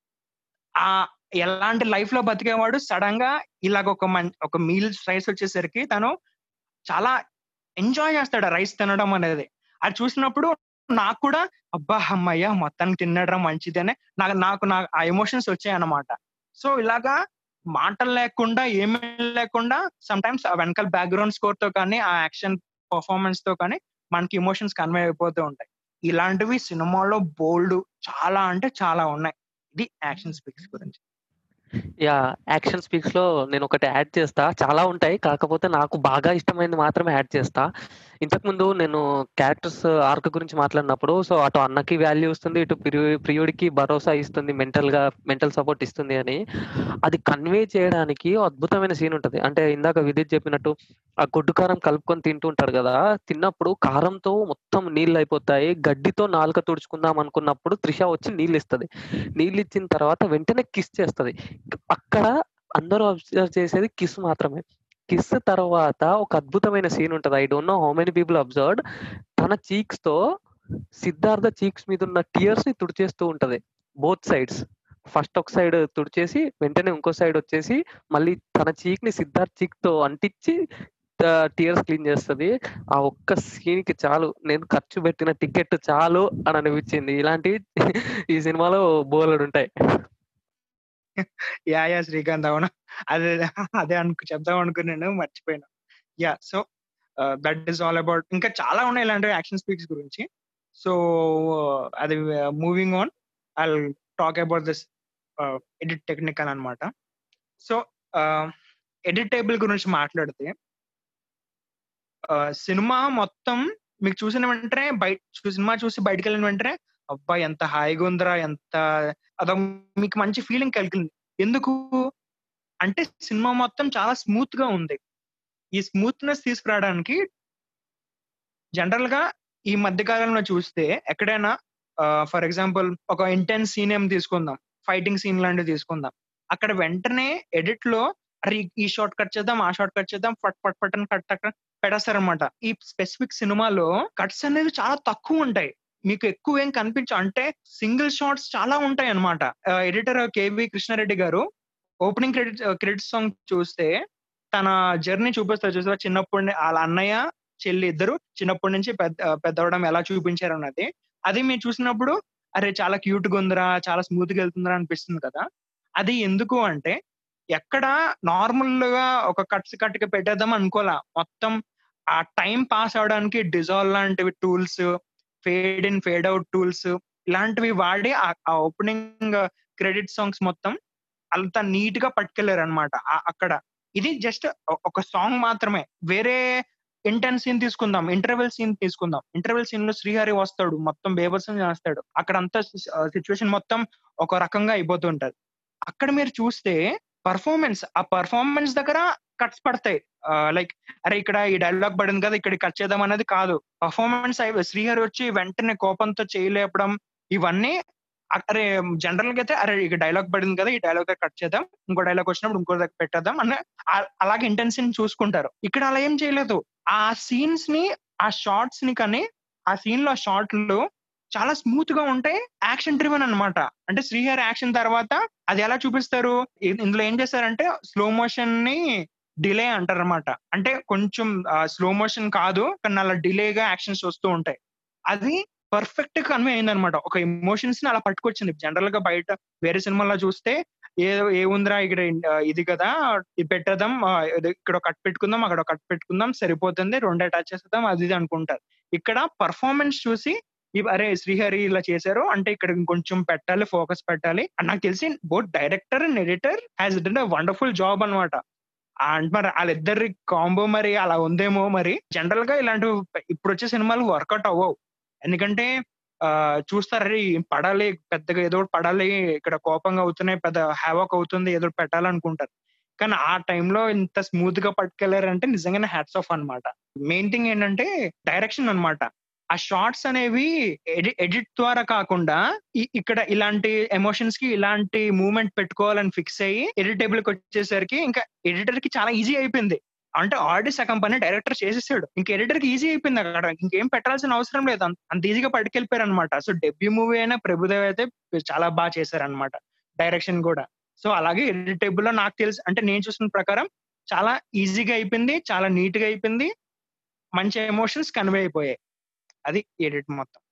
S3: ఆ ఎలాంటి లైఫ్ లో బతికేవాడు సడన్ గా ఇలాగ ఒక మం ఒక మీల్స్ రైస్ వచ్చేసరికి తను చాలా ఎంజాయ్ చేస్తాడు రైస్ తినడం అనేది అది చూసినప్పుడు నాకు కూడా అబ్బా అమ్మయ్య మొత్తానికి తిన్నాడరా మంచిదనే నాకు నాకు నా ఆ ఎమోషన్స్ వచ్చాయి అన్నమాట సో ఇలాగా మాటలు లేకుండా ఏమీ లేకుండా సమ్ టైమ్స్ ఆ వెనకాల బ్యాక్గ్రౌండ్ స్కోర్ తో కానీ ఆ యాక్షన్ పర్ఫార్మెన్స్ తో కానీ మనకి ఎమోషన్స్ కన్వే అయిపోతూ ఉంటాయి ఇలాంటివి సినిమాలో బోల్డ్ చాలా అంటే చాలా ఉన్నాయి ఇది యాక్షన్ స్పీక్స్ గురించి
S1: యా యాక్షన్ స్పీక్స్ లో నేను ఒకటి యాడ్ చేస్తా చాలా ఉంటాయి కాకపోతే నాకు బాగా ఇష్టమైనది మాత్రమే యాడ్ చేస్తా ఇంతకుముందు నేను క్యారెక్టర్స్ ఆర్క్ గురించి మాట్లాడినప్పుడు సో అటు అన్నకి వాల్యూ ఇస్తుంది ఇటు ప్రియు- ప్రియుడికి భరోసా ఇస్తుంది మెంటల్ గా మెంటల్ సపోర్ట్ ఇస్తుంది అని అది కన్వే చేయడానికి అద్భుతమైన సీన్ ఉంటది అంటే ఇందాక విద్యుత్ చెప్పినట్టు ఆ గొడ్డు కారం కలుపుకొని తింటూ ఉంటాడు కదా తిన్నప్పుడు కారంతో మొత్తం నీళ్ళు అయిపోతాయి గడ్డితో నాలుక తుడుచుకుందాం అనుకున్నప్పుడు త్రిష వచ్చి నీళ్ళు ఇస్తుంది నీళ్ళు ఇచ్చిన తర్వాత వెంటనే కిస్ చేస్తది అక్కడ అందరూ అబ్జర్వ్ చేసేది కిస్ మాత్రమే కిస్ తర్వాత ఒక అద్భుతమైన సీన్ ఉంటది I don't know how many people observe తన చీక్స్ తో సిద్ధార్థ చీక్స్ మీద ఉన్న టీయర్స్ ని తుడిచేస్తూ ఉంటది బోత్ సైడ్స్ ఫస్ట్ ఒక సైడ్ తుడిచేసి వెంటనే ఇంకో సైడ్ వచ్చేసి మళ్ళీ తన చీక్ ని సిద్ధార్థ్ చీక్ తో అంటించి టీయర్స్ క్లీన్ చేస్తది ఆ ఒక్క సీన్ కి చాలు నేను ఖర్చు పెట్టిన టికెట్ చాలు అని అనిపించింది ఇలాంటివి ఈ సినిమాలో బోలెడు ఉంటాయి
S3: యా యా శ్రీకాంత్ అవును అదే అదే అనుకు చెప్దాం అనుకున్నాను మర్చిపోయాను yeah so that is all about ఇంకా చాలా ఉన్నాయి ఇలాంటి యాక్షన్ స్పీక్స్ గురించి సో అది moving on I talk about this edit technical అన్నమాట సో ఎడిట్ టేబుల్ గురించి మాట్లాడితే సినిమా మొత్తం మీకు చూసిన వెంటనే బయట సినిమా చూసి బయటకు వెళ్ళిన వెంటనే అబ్బా ఎంత హాయిగా ఉందిరా ఎంత అదొక మీకు మంచి ఫీలింగ్ కలిగింది ఎందుకు అంటే సినిమా మొత్తం చాలా స్మూత్ గా ఉంది ఈ స్మూత్నెస్ తీసుకురావడానికి జనరల్ గా ఈ మధ్య కాలంలో చూస్తే ఎక్కడైనా ఫర్ ఎగ్జాంపుల్ ఒక ఇంటెన్స్ సీన్ ఏం తీసుకుందాం ఫైటింగ్ సీన్ లాంటివి తీసుకుందాం అక్కడ వెంటనే ఎడిట్ లో అరే ఈ షార్ట్ కట్ చేద్దాం ఆ షార్ట్ కట్ చేద్దాం ఫట్ ఫట్ ఫట్ అని కట్ కట్ పెడతారనమాట ఈ స్పెసిఫిక్ సినిమాలో కట్స్ అనేవి చాలా తక్కువ ఉంటాయి మీకు ఎక్కువ ఏం కనిపించ అంటే సింగిల్ షాట్స్ చాలా ఉంటాయి అనమాట ఎడిటర్ కేవి కృష్ణారెడ్డి గారు ఓపెనింగ్ క్రెడిట్ క్రెడిట్ సాంగ్ చూస్తే తన జర్నీ చూపిస్తారు చూసారా చిన్నప్పటి నుండి వాళ్ళ అన్నయ్య చెల్లి ఇద్దరు చిన్నప్పటి నుంచి పెద్ద పెద్దవడం ఎలా చూపించారు అన్నది అది మీరు చూసినప్పుడు అరే చాలా క్యూట్ గా ఉందిరా చాలా స్మూత్ గా వెళ్తుందిరా అనిపిస్తుంది కదా అది ఎందుకు అంటే ఎక్కడ నార్మల్ గా ఒక కట్స్ కట్టుగా పెట్టేద్దాం అనుకోలా మొత్తం ఆ టైం పాస్ అవడానికి డిజాల్వ్ లాంటివి tools fade in fade out tools ఇలాంటివి వాడి ఆ ఓపెనింగ్ క్రెడిట్ సాంగ్స్ మొత్తం అంత నీట్ గా పట్టుకెళ్లారు అనమాట అక్కడ ఇది జస్ట్ ఒక సాంగ్ మాత్రమే వేరే ఇంటెన్స్ సీన్ తీసుకుందాం ఇంటర్వెల్ సీన్ తీసుకుందాం ఇంటర్వెల్ సీన్ లో శ్రీహరి వస్తాడు మొత్తం బేబసం చేస్తాడు అక్కడ అంతా సిచ్యువేషన్ మొత్తం ఒక రకంగా అయిపోతుంటది అక్కడ మీరు చూస్తే పర్ఫార్మెన్స్ ఆ పర్ఫార్మెన్స్ దగ్గర కట్స్ పడతాయి లైక్ అరే ఇక్కడ ఈ డైలాగ్ పడింది కదా ఇక్కడ కట్ చేద్దాం అనేది కాదు పర్ఫార్మెన్స్ శ్రీహరి వచ్చి వెంటనే కోపంతో చేయలేపడం ఇవన్నీ అరే జనరల్ గా అయితే అరే ఇక డైలాగ్ పడింది కదా ఈ డైలాగ్ కట్ చేద్దాం ఇంకో డైలాగ్ వచ్చినప్పుడు ఇంకో దగ్గర పెట్టేద్దాం అన్న అలాగే ఇంటెన్షన్ చూసుకుంటారు ఇక్కడ అలా ఏం చేయలేదు ఆ సీన్స్ ని ఆ షార్ట్స్ ని కానీ ఆ సీన్ లో షార్ట్లు చాలా స్మూత్ గా ఉంటాయి యాక్షన్ డ్రివెన్ అనమాట అంటే శ్రీహరి యాక్షన్ తర్వాత అది ఎలా చూపిస్తారు ఇందులో ఏం చేస్తారంటే స్లో మోషన్ ని డిలే అంటారు అనమాట అంటే కొంచెం స్లో మోషన్ కాదు కానీ అలా డిలేగా యాక్షన్స్ వస్తూ ఉంటాయి అది పర్ఫెక్ట్ గా కన్వే అయింది అనమాట ఒక ఎమోషన్స్ ని అలా పట్టుకొచ్చింది జనరల్ గా బయట వేరే సినిమాలో చూస్తే ఏ ఏముందిరా ఇక్కడ ఇది కదా ఇది పెట్టేద్దాం ఇక్కడ కట్ పెట్టుకుందాం అక్కడ కట్ పెట్టుకుందాం సరిపోతుంది రెండు అటాచ్ చేసేద్దాం అది ఇది అనుకుంటారు ఇక్కడ పర్ఫార్మెన్స్ చూసి అరే శ్రీహరి ఇలా చేశారు అంటే ఇక్కడ కొంచెం పెట్టాలి ఫోకస్ పెట్టాలి అని నాకు తెలిసి both director and editor has done wonderful job అనమాట అంటే మరి వాళ్ళిద్దరి కాంబో మరి అలా ఉందేమో మరి జనరల్ గా ఇలాంటి ఇప్పుడు వచ్చే సినిమాలు వర్కౌట్ అవ్వవు ఎందుకంటే ఆ చూస్తారు పడాలి పెద్దగా ఏదో పడాలి ఇక్కడ కోపంగా అవుతున్నాయి పెద్ద హ్యావాక్ అవుతుంది ఏదో పెట్టాలనుకుంటారు కానీ ఆ టైంలో ఇంత స్మూత్ గా పట్టుకెళ్లారంటే నిజంగానే హ్యాట్స్ ఆఫ్ అనమాట మెయిన్ థింగ్ ఏంటంటే డైరెక్షన్ అనమాట ఆ షార్ట్స్ అనేవి ఎడిట్ ద్వారా కాకుండా ఇక్కడ ఇలాంటి ఎమోషన్స్ కి ఇలాంటి మూమెంట్ పెట్టుకోవాలని ఫిక్స్ అయ్యి ఎడిటేబుల్ కి వచ్చేసరికి ఇంకా ఎడిటర్ కి చాలా ఈజీ అయిపోయింది అంటే ఆల్రెడీ సగం పని డైరెక్టర్ చేసేసాడు ఇంక ఎడిటర్ కి ఈజీ అయిపోయింది అక్కడ ఇంకేం పెట్టాల్సిన అవసరం లేదు అంత ఈజీగా పట్టుకెళ్ళిపోయారు అనమాట సో డెబ్యూ మూవీ అయినా ప్రభుదేవ్ అయితే చాలా బాగా చేశారనమాట డైరెక్షన్ కూడా సో అలాగే ఎడిటేబుల్ లో నాకు తెలుసు అంటే నేను చూసిన ప్రకారం చాలా ఈజీగా అయిపోయింది చాలా నీట్ గా అయిపోయింది మంచి ఎమోషన్స్ కన్వే అయిపోయాయి అది ఎడిట్ మొత్తం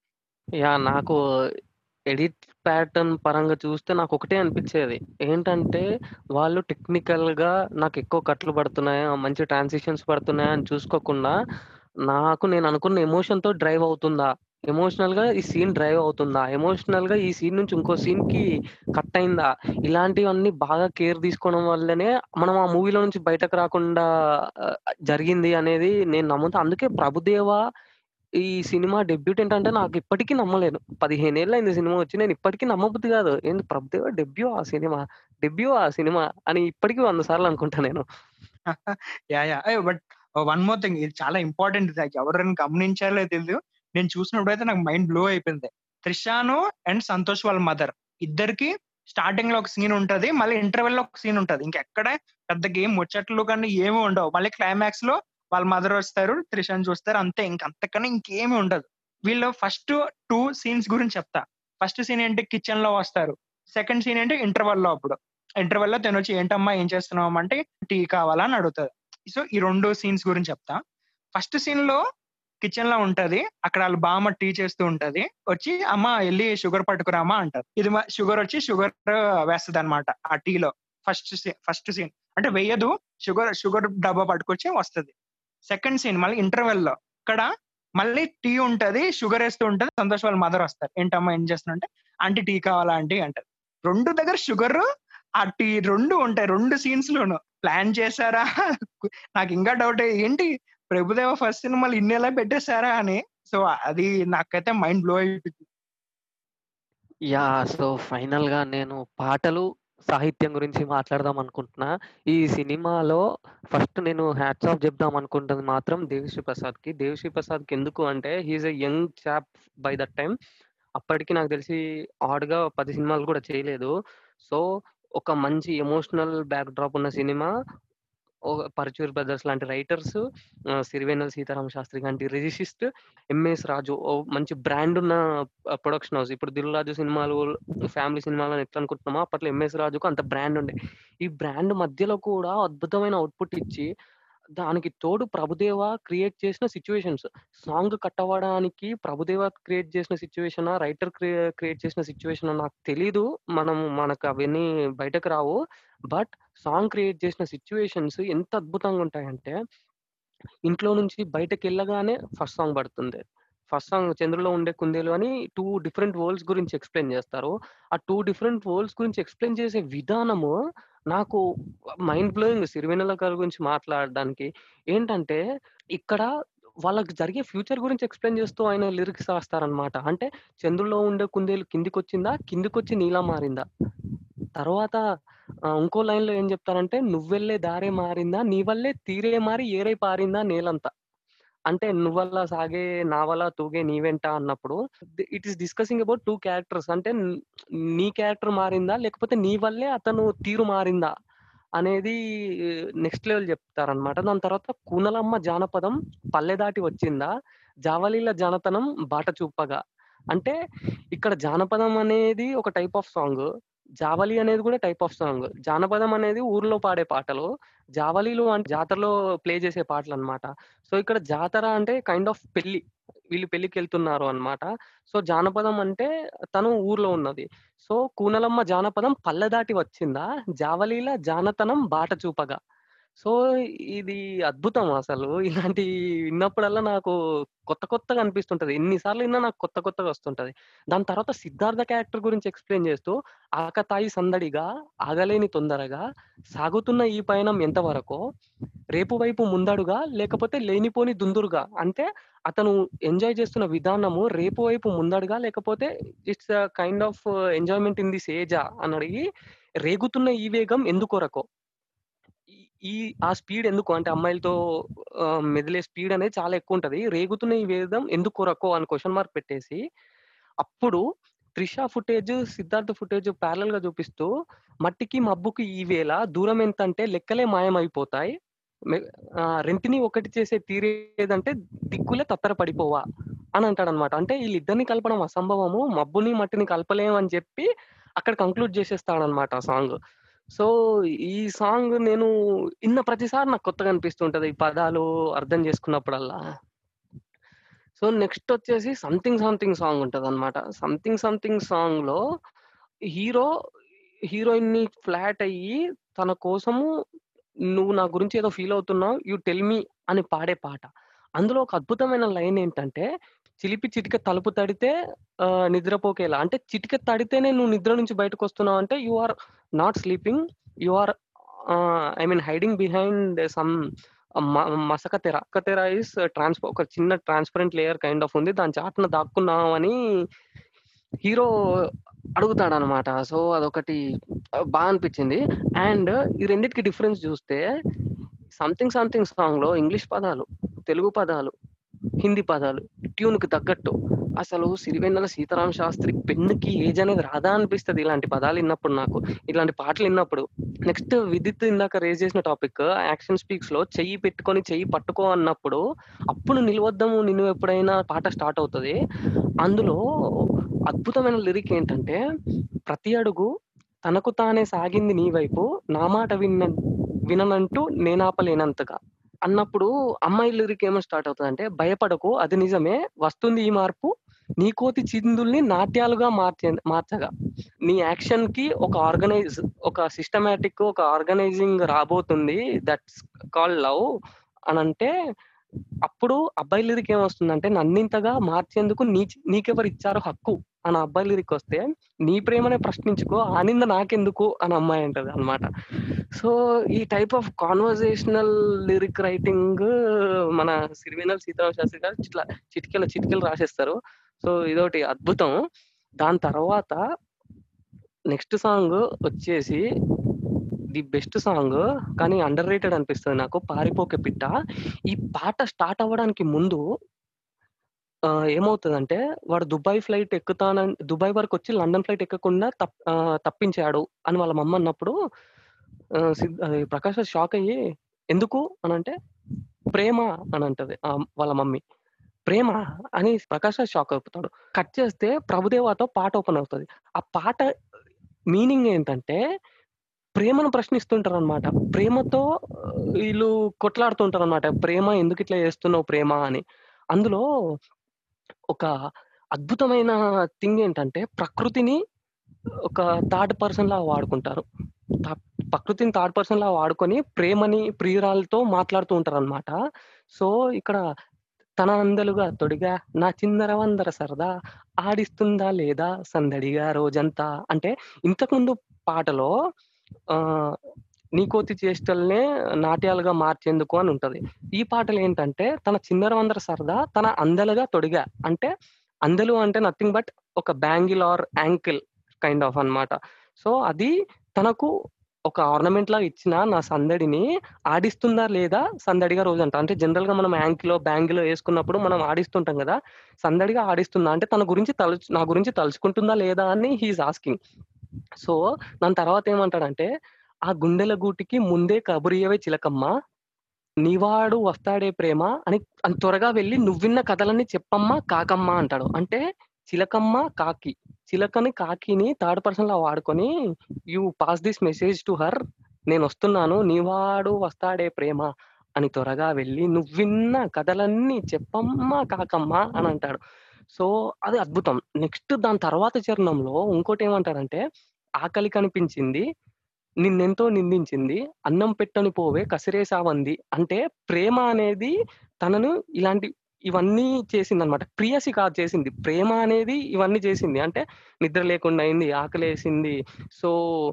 S1: యాహ్! నాకు ఎడిట్ ప్యాటర్న్ పరంగా చూస్తే నాకొకటే అనిపిచ్చేది. ఏంటంటే, వాళ్ళు టెక్నికల్‌గా నాకెక్కువ కట్లు పడుతున్నాయా, మంచి ట్రాన్సిషన్స్ పడుతున్నాయా అని చూసుకోకుండా, నాకు నేననుకున్న ఎమోషన్‌తో డ్రైవ్ అవుతుందా? ఎమోషనల్‌గా ఈ సీన్ డ్రైవ్ అవుతుందా? ఎమోషనల్‌గా ఈ సీన్ నుంచి ఇంకో సీన్‌కి కట్ అయిందా? ఇలాంటివన్నీ బాగా కేర్ తీసుకోవడం వల్లనే మనం ఆ మూవీలో నుంచి బయటకు రాకుండా ఆహ్, జరిగింది అనేది నేను నమ్ముతా. అందుకే 'ప్రభుదేవ' ఈ సినిమా డెబ్యూటెంట్ అంటే నాకిప్పటికి నమ్మలేను. 15 ఏళ్లయింది సినిమా వచ్చి. నేను ఇప్పటికి నమ్మబుద్ధి కాదు. ఏంది 'ప్రభుదేవ' డెబ్యూ ఆ సినిమా? డెబ్యూ ఆ సినిమా అని ఇప్పటికి 100 సార్లు అనుకుంటా నేను.
S3: యాహ్! యాహ్! ఏయ్! బట్ వన్ మోర్ థింగ్ ఇది చాలా ఇంపార్టెంట్ ఇది ఎవరైనా గమనించారో తెలీదు. నేను చూసినప్పుడైతే నాకు మైండ్ బ్లో అయిపోయింది. 'త్రిషాను' అండ్ 'సంతోష్' వాళ్ళ మదర్ ఇద్దరికి స్టార్టింగ్‌లో ఒక సీన్ ఉంటది. మళ్ళీ ఇంటర్వెల్‌లో ఒక సీన్ ఉంటది. ఇంకెక్కడ పెద్దగా ఏం ముచ్చట్లు కానీ ఏమి ఉండవు. మళ్ళీ క్లైమాక్స్‌లో వాళ్ళ మదర్ వస్తారు. త్రిషాని చూస్తారు. అంతే ఇంక అంతకన్నా ఇంకేమి ఉండదు. వీళ్ళు ఫస్ట్ 2 సీన్స్ గురించి చెప్తా. ఫస్ట్ సీన్ ఏంటి కిచెన్‌లో వస్తారు. సెకండ్ సీన్ ఏంటి ఇంటర్వెల్‌లో అప్పుడు. ఇంటర్వెల్‌లో తినొచ్చి ఏంటమ్మా ఏం చేస్తున్నావమ్మా అంటే టీ కావాలా అని అడుగుతది. సో ఈ 2 సీన్స్ గురించి చెప్తా. ఫస్ట్ సీన్‌లో కిచెన్‌లో ఉంటది. అక్కడ ఆళ్ళ బామ్మ టీ చేస్తూ ఉంటది. వచ్చి అమ్మ ఎళ్లి షుగర్ పట్టుకురామా అంటారు. ఇది మ షుగర్ వచ్చి షుగర్ వేస్తదన్నమాట ఆ టీలో. ఫస్ట్ సీ ఫస్ట్ సీన్. అంటే వేయదు. షుగర్ షుగర్ డబ్బా పట్టుకొచ్చి వస్తది. సెకండ్ సీన్ మళ్ళీ ఇంటర్వెల్‌లో ఇక్కడ మళ్ళీ టీ ఉంటది. షుగర్ ఏస్తూ ఉంటది. సంతోష్ వాళ్ళ మదర్ వస్తారు. ఏంటమ్మా ఏం చేస్తున్నావు అంటే ఆంటీ టీ కావాలా ఆంటీ అంటారు. 2 దగ్గర షుగరు, ఆ టీ 2 ఉంటాయి. 2 సీన్స్‌లోను. ప్లాన్ చేసారా? నాకు ఇంకా డౌటే ఏంటి 'ప్రభుదేవ' ఫస్ట్ సినిమాలో ఇన్నేలా పెట్టేసారా అని. సో అది నాకైతే మైండ్ బ్లో అయిపోయింది.
S1: యాహ్! సో ఫైనల్‌గా నేను పాటలు, సాహిత్యం గురించి మాట్లాడదాం అనుకుంటున్నా. ఈ సినిమాలో ఫస్ట్ నేను హ్యాట్స్ ఆఫ్ చెప్దాం అనుకుంటుంది మాత్రం 'దేవిశ్రీ ప్రసాద్‌కి'. 'దేవిశ్రీ ప్రసాద్‌కి' ఎందుకు అంటే he is a young chop by that time. అప్పటికి నాకు తెలిసి ఆడ్‌గా 10 సినిమాలు కూడా చేయలేదు. సో ఒక మంచి ఎమోషనల్ బ్యాక్ డ్రాప్ ఉన్న సినిమా. ఓ 'పరుచూరి బ్రదర్స్' లాంటి రైటర్స్, ఆహ్, 'సిరివెన్నెల సీతారామ శాస్త్రి' లాంటి లిరిసిస్ట్, 'ఎంఎస్ రాజు' ఓ మంచి బ్రాండ్ ఉన్న ఆహ్, ప్రొడక్షన్ హౌస్. ఇప్పుడు 'దిల్ రాజు' సినిమాలు, ఫ్యామిలీ సినిమాలు అని ఎట్లా అనుకుంటున్నామో అప్పట్లో 'ఎంఎస్ రాజుకు' అంత బ్రాండ్ ఉండే. ఈ బ్రాండ్ మధ్యలో కూడా అద్భుతమైన ఔట్‌పుట్ ఇచ్చి, దానికి తోడు 'ప్రభుదేవ' క్రియేట్ చేసిన సిట్యుయేషన్స్. సాంగ్ కట్ అవ్వడానికి 'ప్రభుదేవ' క్రియేట్ చేసిన సిట్యుయేషనా, రైటర్ క్రియే క్రియేట్ చేసిన సిట్యుయేషనా నాకు తెలీదు. మనం మనకు అవన్నీ బయటకు రావు. బట్ సాంగ్ క్రియేట్ చేసిన సిట్యుయేషన్స్ ఎంత అద్భుతంగా ఉంటాయంటే, ఇంట్లో నుంచి బయటకెళ్ళగానే ఫస్ట్ సాంగ్ పడుతుంది. ఫస్ట్ సాంగ్ 'చంద్రులో ఉండే కుందేలు' అని 2 డిఫరెంట్ వరల్డ్స్ గురించి ఎక్స్‌ప్లెయిన్ చేస్తారు. ఆ 2 డిఫరెంట్ వరల్డ్స్ గురించి ఎక్స్‌ప్లెయిన్ చేసే విధానము నాకు మైండ్ బ్లోయింగ్ 'సిరివెన్నెల' గారి గురించి మాట్లాడడానికి. ఏంటంటే ఇక్కడ వాళ్ళకి జరిగే ఫ్యూచర్ గురించి ఎక్స్‌ప్లెయిన్ చేస్తూ ఆయన లిరిక్స్ రాస్తారనమాట. అంటే 'చంద్రులో ఉండే కుందేలు కిందికొచ్చిందా? కిందికొచ్చి నీలా మారిందా?' తర్వాత ఆహ్, ఇంకో లైన్‌లో ఏం చెప్తారంటే 'నువ్వెళ్ళే దారే మారిందా? నీ వల్లే తీరే మారి ఏరై పారిందా నేలంతా?' అంటే నువ్వలా సాగే నావలా తూగే నీ వెంట అన్నప్పుడు it is discussing about 2 characters. అంటే నీ క్యారెక్టర్ మారిందా? లేకపోతే నీ వల్లే అతను తీరు మారిందా? అనేది నెక్స్ట్ లెవెల్ చెప్తారనమాట. దాని తర్వాత 'కూనలమ్మ జానపదం పల్లె దాటి వచ్చిందా? జావలీల జానతనం బాట చూపగా' అంటే ఇక్కడ జానపదం అనేది ఒక టైప్ ఆఫ్ సాంగ్. జావలి అనేది కూడా టైప్ ఆఫ్ సాంగ్. జానపదం అనేది ఊర్లో పాడే పాటలు. జావలీలు అంటే జాతరలో ప్లే చేసే పాటలనమాట. సో ఇక్కడ జాతర అంటే కైండ్ ఆఫ్ పెళ్లి. వీళ్ళు పెళ్ళికెళ్తున్నారు అన్నమాట. సో జానపదం అంటే తను ఊర్లో ఉన్నది. సో 'కూనలమ్మ జానపదం పల్లె దాటి వచ్చిందా? జావలీల జానతనం బాట చూపగా' సో ఇది అద్భుతం అసలు. ఇలాంటియి విన్నప్పుడల్లా నాకు కొత్త కొత్తగా అనిపిస్తుంటది. ఎన్ని సార్లు విన్నా నాకు కొత్త కొత్తగా వస్తుంటది. దాని తర్వాత సిద్ధార్థ క్యారెక్టర్ గురించి ఎక్స్‌ప్లెయిన్ చేస్తూ 'ఆకతాయి సందడిగా ఆగలేని తొందరగా సాగుతున్న ఈ పయనం ఎంతవరకో రేపు వైపు ముందడుగా లేకపోతే లేనిపోని దుందురుగా' అంటే అతను ఎంజాయ్ చేస్తున్న విధానము రేపు వైపు ముందడుగా లేకపోతే it's a kind of enjoyment in this ఏజా అని అడిగి రేగుతున్న ఈ వేగం ఎందుకొరకో ఈ ఈ ఆ స్పీడ్ ఎందుకు అంటే అమ్మాయిలతో ఆహ్, మెదిలే స్పీడ్ అనేది చాలా ఎక్కువుంటది. రేగుతున్న ఈ వేగం ఎందుకొరకో అని క్వెషన్ మార్క్ పెట్టేసి, అప్పుడు 'త్రిష' ఫుటేజ్, 'సిద్ధార్థ్' ఫుటేజ్ ప్యారలెల్‌గా చూపిస్తూ మట్టికి మబ్బుకి ఈ వేళ దూరం ఎంతంటే లెక్కలే మాయమైపోతాయి. మె ఆహ్, రెంటిని ఒకటి చేసే తీరేదంటే దిక్కులే తత్తరపడిపోవా అని అంటాడన్నమాట. అంటే ఈళ్ళిద్దరిని కలపడం అసంభవము. మబ్బుని, మట్టిని కలపలేము అని చెప్పి అక్కడ కంక్లూడ్ చేసేస్తాడన్నమాట ఆ సాంగ్. సో ఈ సాంగ్ నేను ఇన్న ప్రతిసారి నాకు కొత్తగా అనిపిస్తుంటది. ఈ పదాలు అర్థం చేసుకున్నప్పుడల్లా. సో సో నెక్స్ట్ వచ్చేసి సంథింగ్ సంథింగ్ సాంగ్ ఉంటది అనమాట సంథింగ్ సంథింగ్ సాంగ్ లో హీరో హీరోయిన్ ని ఫ్లాట్ అయ్యి తన కోసము నువ్వు నా గురించి ఏదో ఫీల్ అవుతున్నావు యూ టెల్ మీ అని పాడే పాట అందులో ఒక అద్భుతమైన లైన్ ఏంటంటే చిలిపి చిటిక తలుపు తడితే ఆ, నిద్రపోకేలా అంటే చిటిక తడితేనే నువ్వు నిద్ర నుంచి బయటకు వస్తున్నావు అంటే you are not sleeping you are I mean hiding behind some మసక తెర మసక తెర ఇస్ ట్రాన్స్పో ఒక చిన్న ట్రాన్స్పరెంట్ లేయర్ కైండ్ ఆఫ్ ఉంది దాని చాటున దాక్కున్నావు అని హీరో అడుగుతాడు అనమాట సో అదొకటి బాగా అనిపించింది అండ్ ఈ రెండింటికి డిఫరెన్స్ చూస్తే సంథింగ్ సంథింగ్ సాంగ్ లో ఇంగ్లీష్ పదాలు తెలుగు పదాలు హిందీ పదాలు ట్యూన్ కి తగ్గట్టు అసలు సిరివెన్నెల సీతారామ శాస్త్రి పెన్నుకి ఏజ్ అనేది రాదా అనిపిస్తుంది ఇలాంటి పదాలు విన్నప్పుడు నాకు ఇలాంటి పాటలు విన్నప్పుడు నెక్స్ట్ విద్యుత్ ఇందాక రేజ్ చేసిన టాపిక్ యాక్షన్ స్పీక్స్ లో చెయ్యి పెట్టుకొని చెయ్యి పట్టుకో అన్నప్పుడు అప్పుడు నిలవద్దాము నిన్ను ఎప్పుడైనా పాట స్టార్ట్ అవుతుంది అందులో అద్భుతమైన లిరిక్ ఏంటంటే ప్రతి అడుగు తనకు తానే సాగింది నీ వైపు నా మాట విన్న విననంటూ నేనాపలేనంతగా అన్నప్పుడు అమ్మాయి లిరిక్ ఏమో స్టార్ట్ అవుతుంది అంటే భయపడకు అది నిజమే వస్తుంది ఈ మార్పు నీ కోతి చిందుల్ని నాట్యాలుగా మార్చే మార్చగా నీ యాక్షన్ కి ఒక ఆర్గనైజ్ ఒక సిస్టమేటిక్ ఒక ఆర్గనైజింగ్ రాబోతుంది దట్స్ కాల్ లవ్ అని అంటే అప్పుడు అబ్బాయి లిరిక్ ఏమొస్తుందంటే నన్నింతగా మార్చేందుకు నీ నీకెవరు ఇచ్చారు హక్కు అని అబ్బాయి లిరిక్ వస్తే నీ ప్రేమనే ప్రశ్నించుకో ఆనింద నాకెందుకు అని అమ్మాయి అంటది అనమాట సో ఈ type of conversational lyric writing మన సిరివేనల్ సీతారామ శాస్త్రి గారు ఇట్లా చిటికెలు చిటికెలు రాసేస్తారు సో ఇదొకటి అద్భుతం దాని తర్వాత నెక్స్ట్ సాంగ్ వచ్చేసి ది బెస్ట్ సాంగ్ కానీ అండర్ రేటెడ్ అనిపిస్తుంది నాకు పారిపోకే పిట్ట ఈ పాట స్టార్ట్ అవ్వడానికి ముందు ఆ, ఏమవుతుందంటే వాడు దుబాయ్ ఫ్లైట్ ఎక్కుతానని దుబాయ్ వరకు వచ్చి లండన్ ఫ్లైట్ ఎక్కకుండా తప్ ఆ, తప్పించాడు అని వాళ్ళ మమ్మ అన్నప్పుడు ఆ, సిద్- అది ప్రకాష్ రాజ్ షాక్ అయ్యి ఎందుకు అని అంటే ప్రేమ అని అంటది ఆ, వాళ్ళ మమ్మీ ప్రేమ అని ప్రకాష్ రాజ్ షాక్ అయిపోతాడు కట్ చేస్తే ప్రభుదేవాతో పాట ఓపెన్ అవుతుంది ఆ పాట మీనింగ్ ఏంటంటే ప్రేమను ప్రశ్నిస్తుంటారు అనమాట ప్రేమతో ఆ, వీళ్ళు కొట్లాడుతుంటారు అనమాట ప్రేమ ఎందుకు ఇట్లా చేస్తున్నావు ప్రేమ అని అందులో ఒక అద్భుతమైన థింగ్ ఏంటంటే ప్రకృతిని ఒక థర్డ్ పర్సన్ లా వాడుకుంటారు తా- ప్రకృతిని థర్డ్ పర్సన్ లా వాడుకొని ప్రేమని ప్రియురాలతో మాట్లాడుతూ ఉంటారు అనమాట సో ఇక్కడ తన అందలుగా తొడిగా నా చిందర వందర సరదా ఆడిస్తుందా లేదా సందడిగా రోజంతా అంటే ఇంతకుముందు పాటలో ఆ నీ కోతి చేష్టల్నే నాట్యాలుగా మార్చేందుకు అని ఉంటది ఈ పాటలు ఏంటంటే తన చిన్నర వందర సరదా తన అందలుగా తొడిగా అంటే అందలు అంటే నథింగ్ బట్ ఒక bangle or ankle kind of అన్నమాట సో అది తనకు ఒక ఆర్నమెంట్ లాగా ఇచ్చిన నా సందడిని ఆడిస్తుందా లేదా సందడిగా రోజు అంట అంటే జనరల్ గా మనం యాంకిలో బ్యాంగిలో వేసుకున్నప్పుడు మనం ఆడిస్తుంటాం కదా సందడిగా ఆడిస్తుందా అంటే తన గురించి తలుచు నా గురించి తలుచుకుంటుందా లేదా అని హీఈస్ ఆస్కింగ్ సో దాని తర్వాత ఏమంటాడంటే ఆ గుండెల గూటికి ముందే కబురియవే చిలకమ్మ నీవాడు వస్తాడే ప్రేమ అని అని త్వరగా వెళ్ళి నువ్విన్న కథలన్నీ చెప్పమ్మా కాకమ్మ అంటాడు అంటే చిలకమ్మ కాకి చిలకని కాకిని థర్డ్ పర్సన్ లా వాడుకొని you pass this message to her నేను వస్తున్నాను నీవాడు వస్తాడే ప్రేమ అని త్వరగా వెళ్ళి నువ్విన్న కథలన్నీ చెప్పమ్మా కాకమ్మ అని అంటాడు సో అది అద్భుతం నెక్స్ట్ దాని తర్వాత చరణంలో ఇంకోటి ఏమంటాడంటే ఆకలి కనిపించింది నిన్నెంతో నిందించింది అన్నం పెట్టని పోవే కసిరేసావంది అంటే ప్రేమ అనేది తనను ఇలాంటి ఇవన్నీ చేసింది అనమాట ప్రియసి కాదు చేసింది ప్రేమ అనేది ఇవన్నీ చేసింది అంటే నిద్ర లేకుండా అయింది ఆకలేసింది సో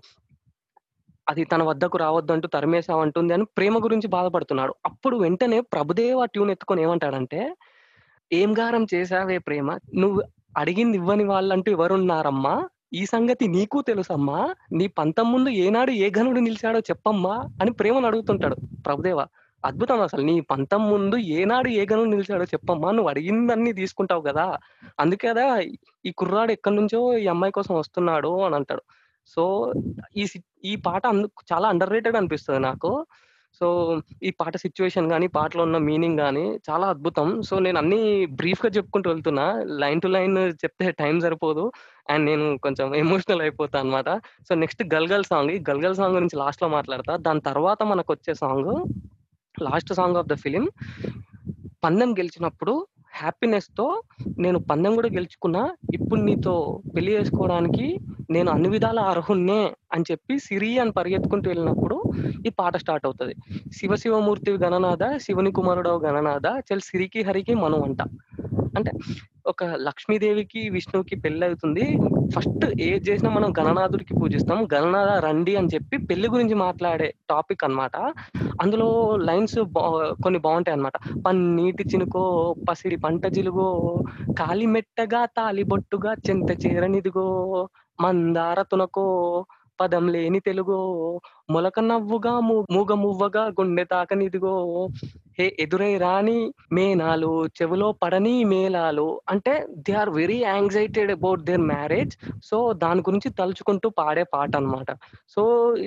S1: అది తన వద్దకు రావద్దంటూ తరిమేసావంటుంది అని ప్రేమ గురించి బాధపడుతున్నాడు అప్పుడు వెంటనే ప్రభుదేవ ట్యూన్ ఎత్తుకొని ఏమంటాడంటే ఏం గారం చేసావే ప్రేమ నువ్వు అడిగింది ఇవ్వని వాళ్ళంటూ ఎవరున్నారమ్మా ఈ సంగతి నీకు తెలుసమ్మా నీ పంతం ముందు ఏనాడు ఏ ఘనుడు నిలిచాడో చెప్పమ్మా అని ప్రేమను అడుగుతుంటాడు ప్రభుదేవ అద్భుతం అసలు నీ పంతం ముందు ఏనాడు ఏ గనుడు నిలిచాడో చెప్పమ్మా నువ్వు అడిగిందన్నీ తీసుకుంటావు కదా అందుకే కదా ఈ కుర్రాడు ఎక్కడి నుంచో ఈ అమ్మాయి కోసం వస్తున్నాడు అని అంటాడు సో ఈ సి- ఈ పాట అందుకు చాలా అండర్ రేటెడ్ అనిపిస్తుంది నాకు సో ఈ పాట సిచ్యువేషన్ కానీ పాటలో ఉన్న మీనింగ్ కానీ చాలా అద్భుతం సో నేను అన్ని బ్రీఫ్ గా చెప్పుకుంటూ వెళ్తున్నా లైన్ టు లైన్ చెప్తే టైం సరిపోదు అండ్ నేను కొంచెం ఎమోషనల్ అయిపోతా అన్నమాట సో నెక్స్ట్ గల్గల్ సాంగ్ ఈ గల్గల్ సాంగ్ గురించి లాస్ట్ లో మాట్లాడతా దాని తర్వాత మనకు వచ్చే song last song of the film పందెం గెలిచినప్పుడు హ్యాపీనెస్ తో నేను పందెం కూడా గెలుచుకున్నా ఇప్పుడు నీతో పెళ్లి చేసుకోవడానికి నేను అన్ని విధాల అర్హున్నే అని చెప్పి సిరి అని పరిగెత్తుకుంటూ వెళ్ళినప్పుడు ఈ పాట స్టార్ట్ అవుతుంది శివ శివమూర్తి గణనాథ శివుని కుమారుడవు గణనాథ చల్ సిరికి హరికి మనం అంట అంటే ఒక లక్ష్మీదేవికి విష్ణువుకి పెళ్లి అవుతుంది ఫస్ట్ ఏది చేసినా మనం గణనాథుడికి పూజిస్తాం గణనాథ రండి అని చెప్పి పెళ్లి గురించి మాట్లాడే టాపిక్ అన్నమాట అందులో లైన్స్ కొన్ని బాగుంటాయి అన్నమాట పన్నీటి చినుకో పసిడి పంట జిలుగో కాలిమెట్టగా తాలిబొట్టుగా చెంత చేరనిదిగో మందార తునకో పదం లేని తెలుగో మొలక నవ్వుగా మూ- మూగ మువ్వగా గుండె తాకనిదిగో హే ఎదురై రాని మేనాలు చెవిలో పడని మేళాలు అంటే they are very excited about their marriage so దాని గురించి తలుచుకుంటూ పాడే పాట అన్నమాట సో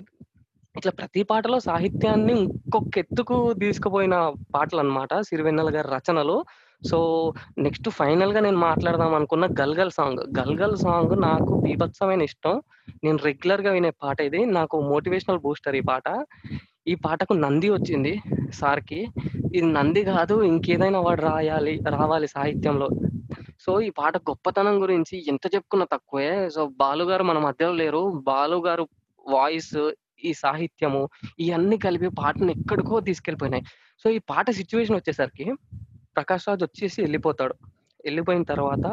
S1: ఇట్లా ప్రతి పాటలో సాహిత్యాన్ని ఇంకొక ఎత్తుకు తీసుకుపోయిన పాటలు అన్నమాట సిరివెన్నెల గారి రచనలు సో నెక్స్ట్ ఫైనల్ గా నేను మాట్లాడదాం అనుకున్న గల్గల్ సాంగ్ గల్గల్ సాంగ్ నాకు బీభత్సమైన ఇష్టం నేను రెగ్యులర్ గా వినే పాట ఇది నాకు మోటివేషనల్ బూస్టర్ ఈ పాట ఈ పాటకు నంది వచ్చింది సార్కి ఇది నంది కాదు ఇంకేదైనా వాడు రాయాలి రావాలి సాహిత్యంలో సో ఈ పాట గొప్పతనం గురించి ఎంత చెప్పుకున్నా తక్కువే సో బాలు గారు మన మధ్యలో లేరు బాలు గారు వాయిస్ ఈ సాహిత్యము ఇవన్నీ కలిపి పాటను ఎక్కడికో తీసుకెళ్ళిపోయినాయి సో ఈ పాట సిచ్యువేషన్ వచ్చేసరికి ప్రకాష్ రాజ్ వచ్చేసి వెళ్ళిపోతాడు వెళ్ళిపోయిన తర్వాత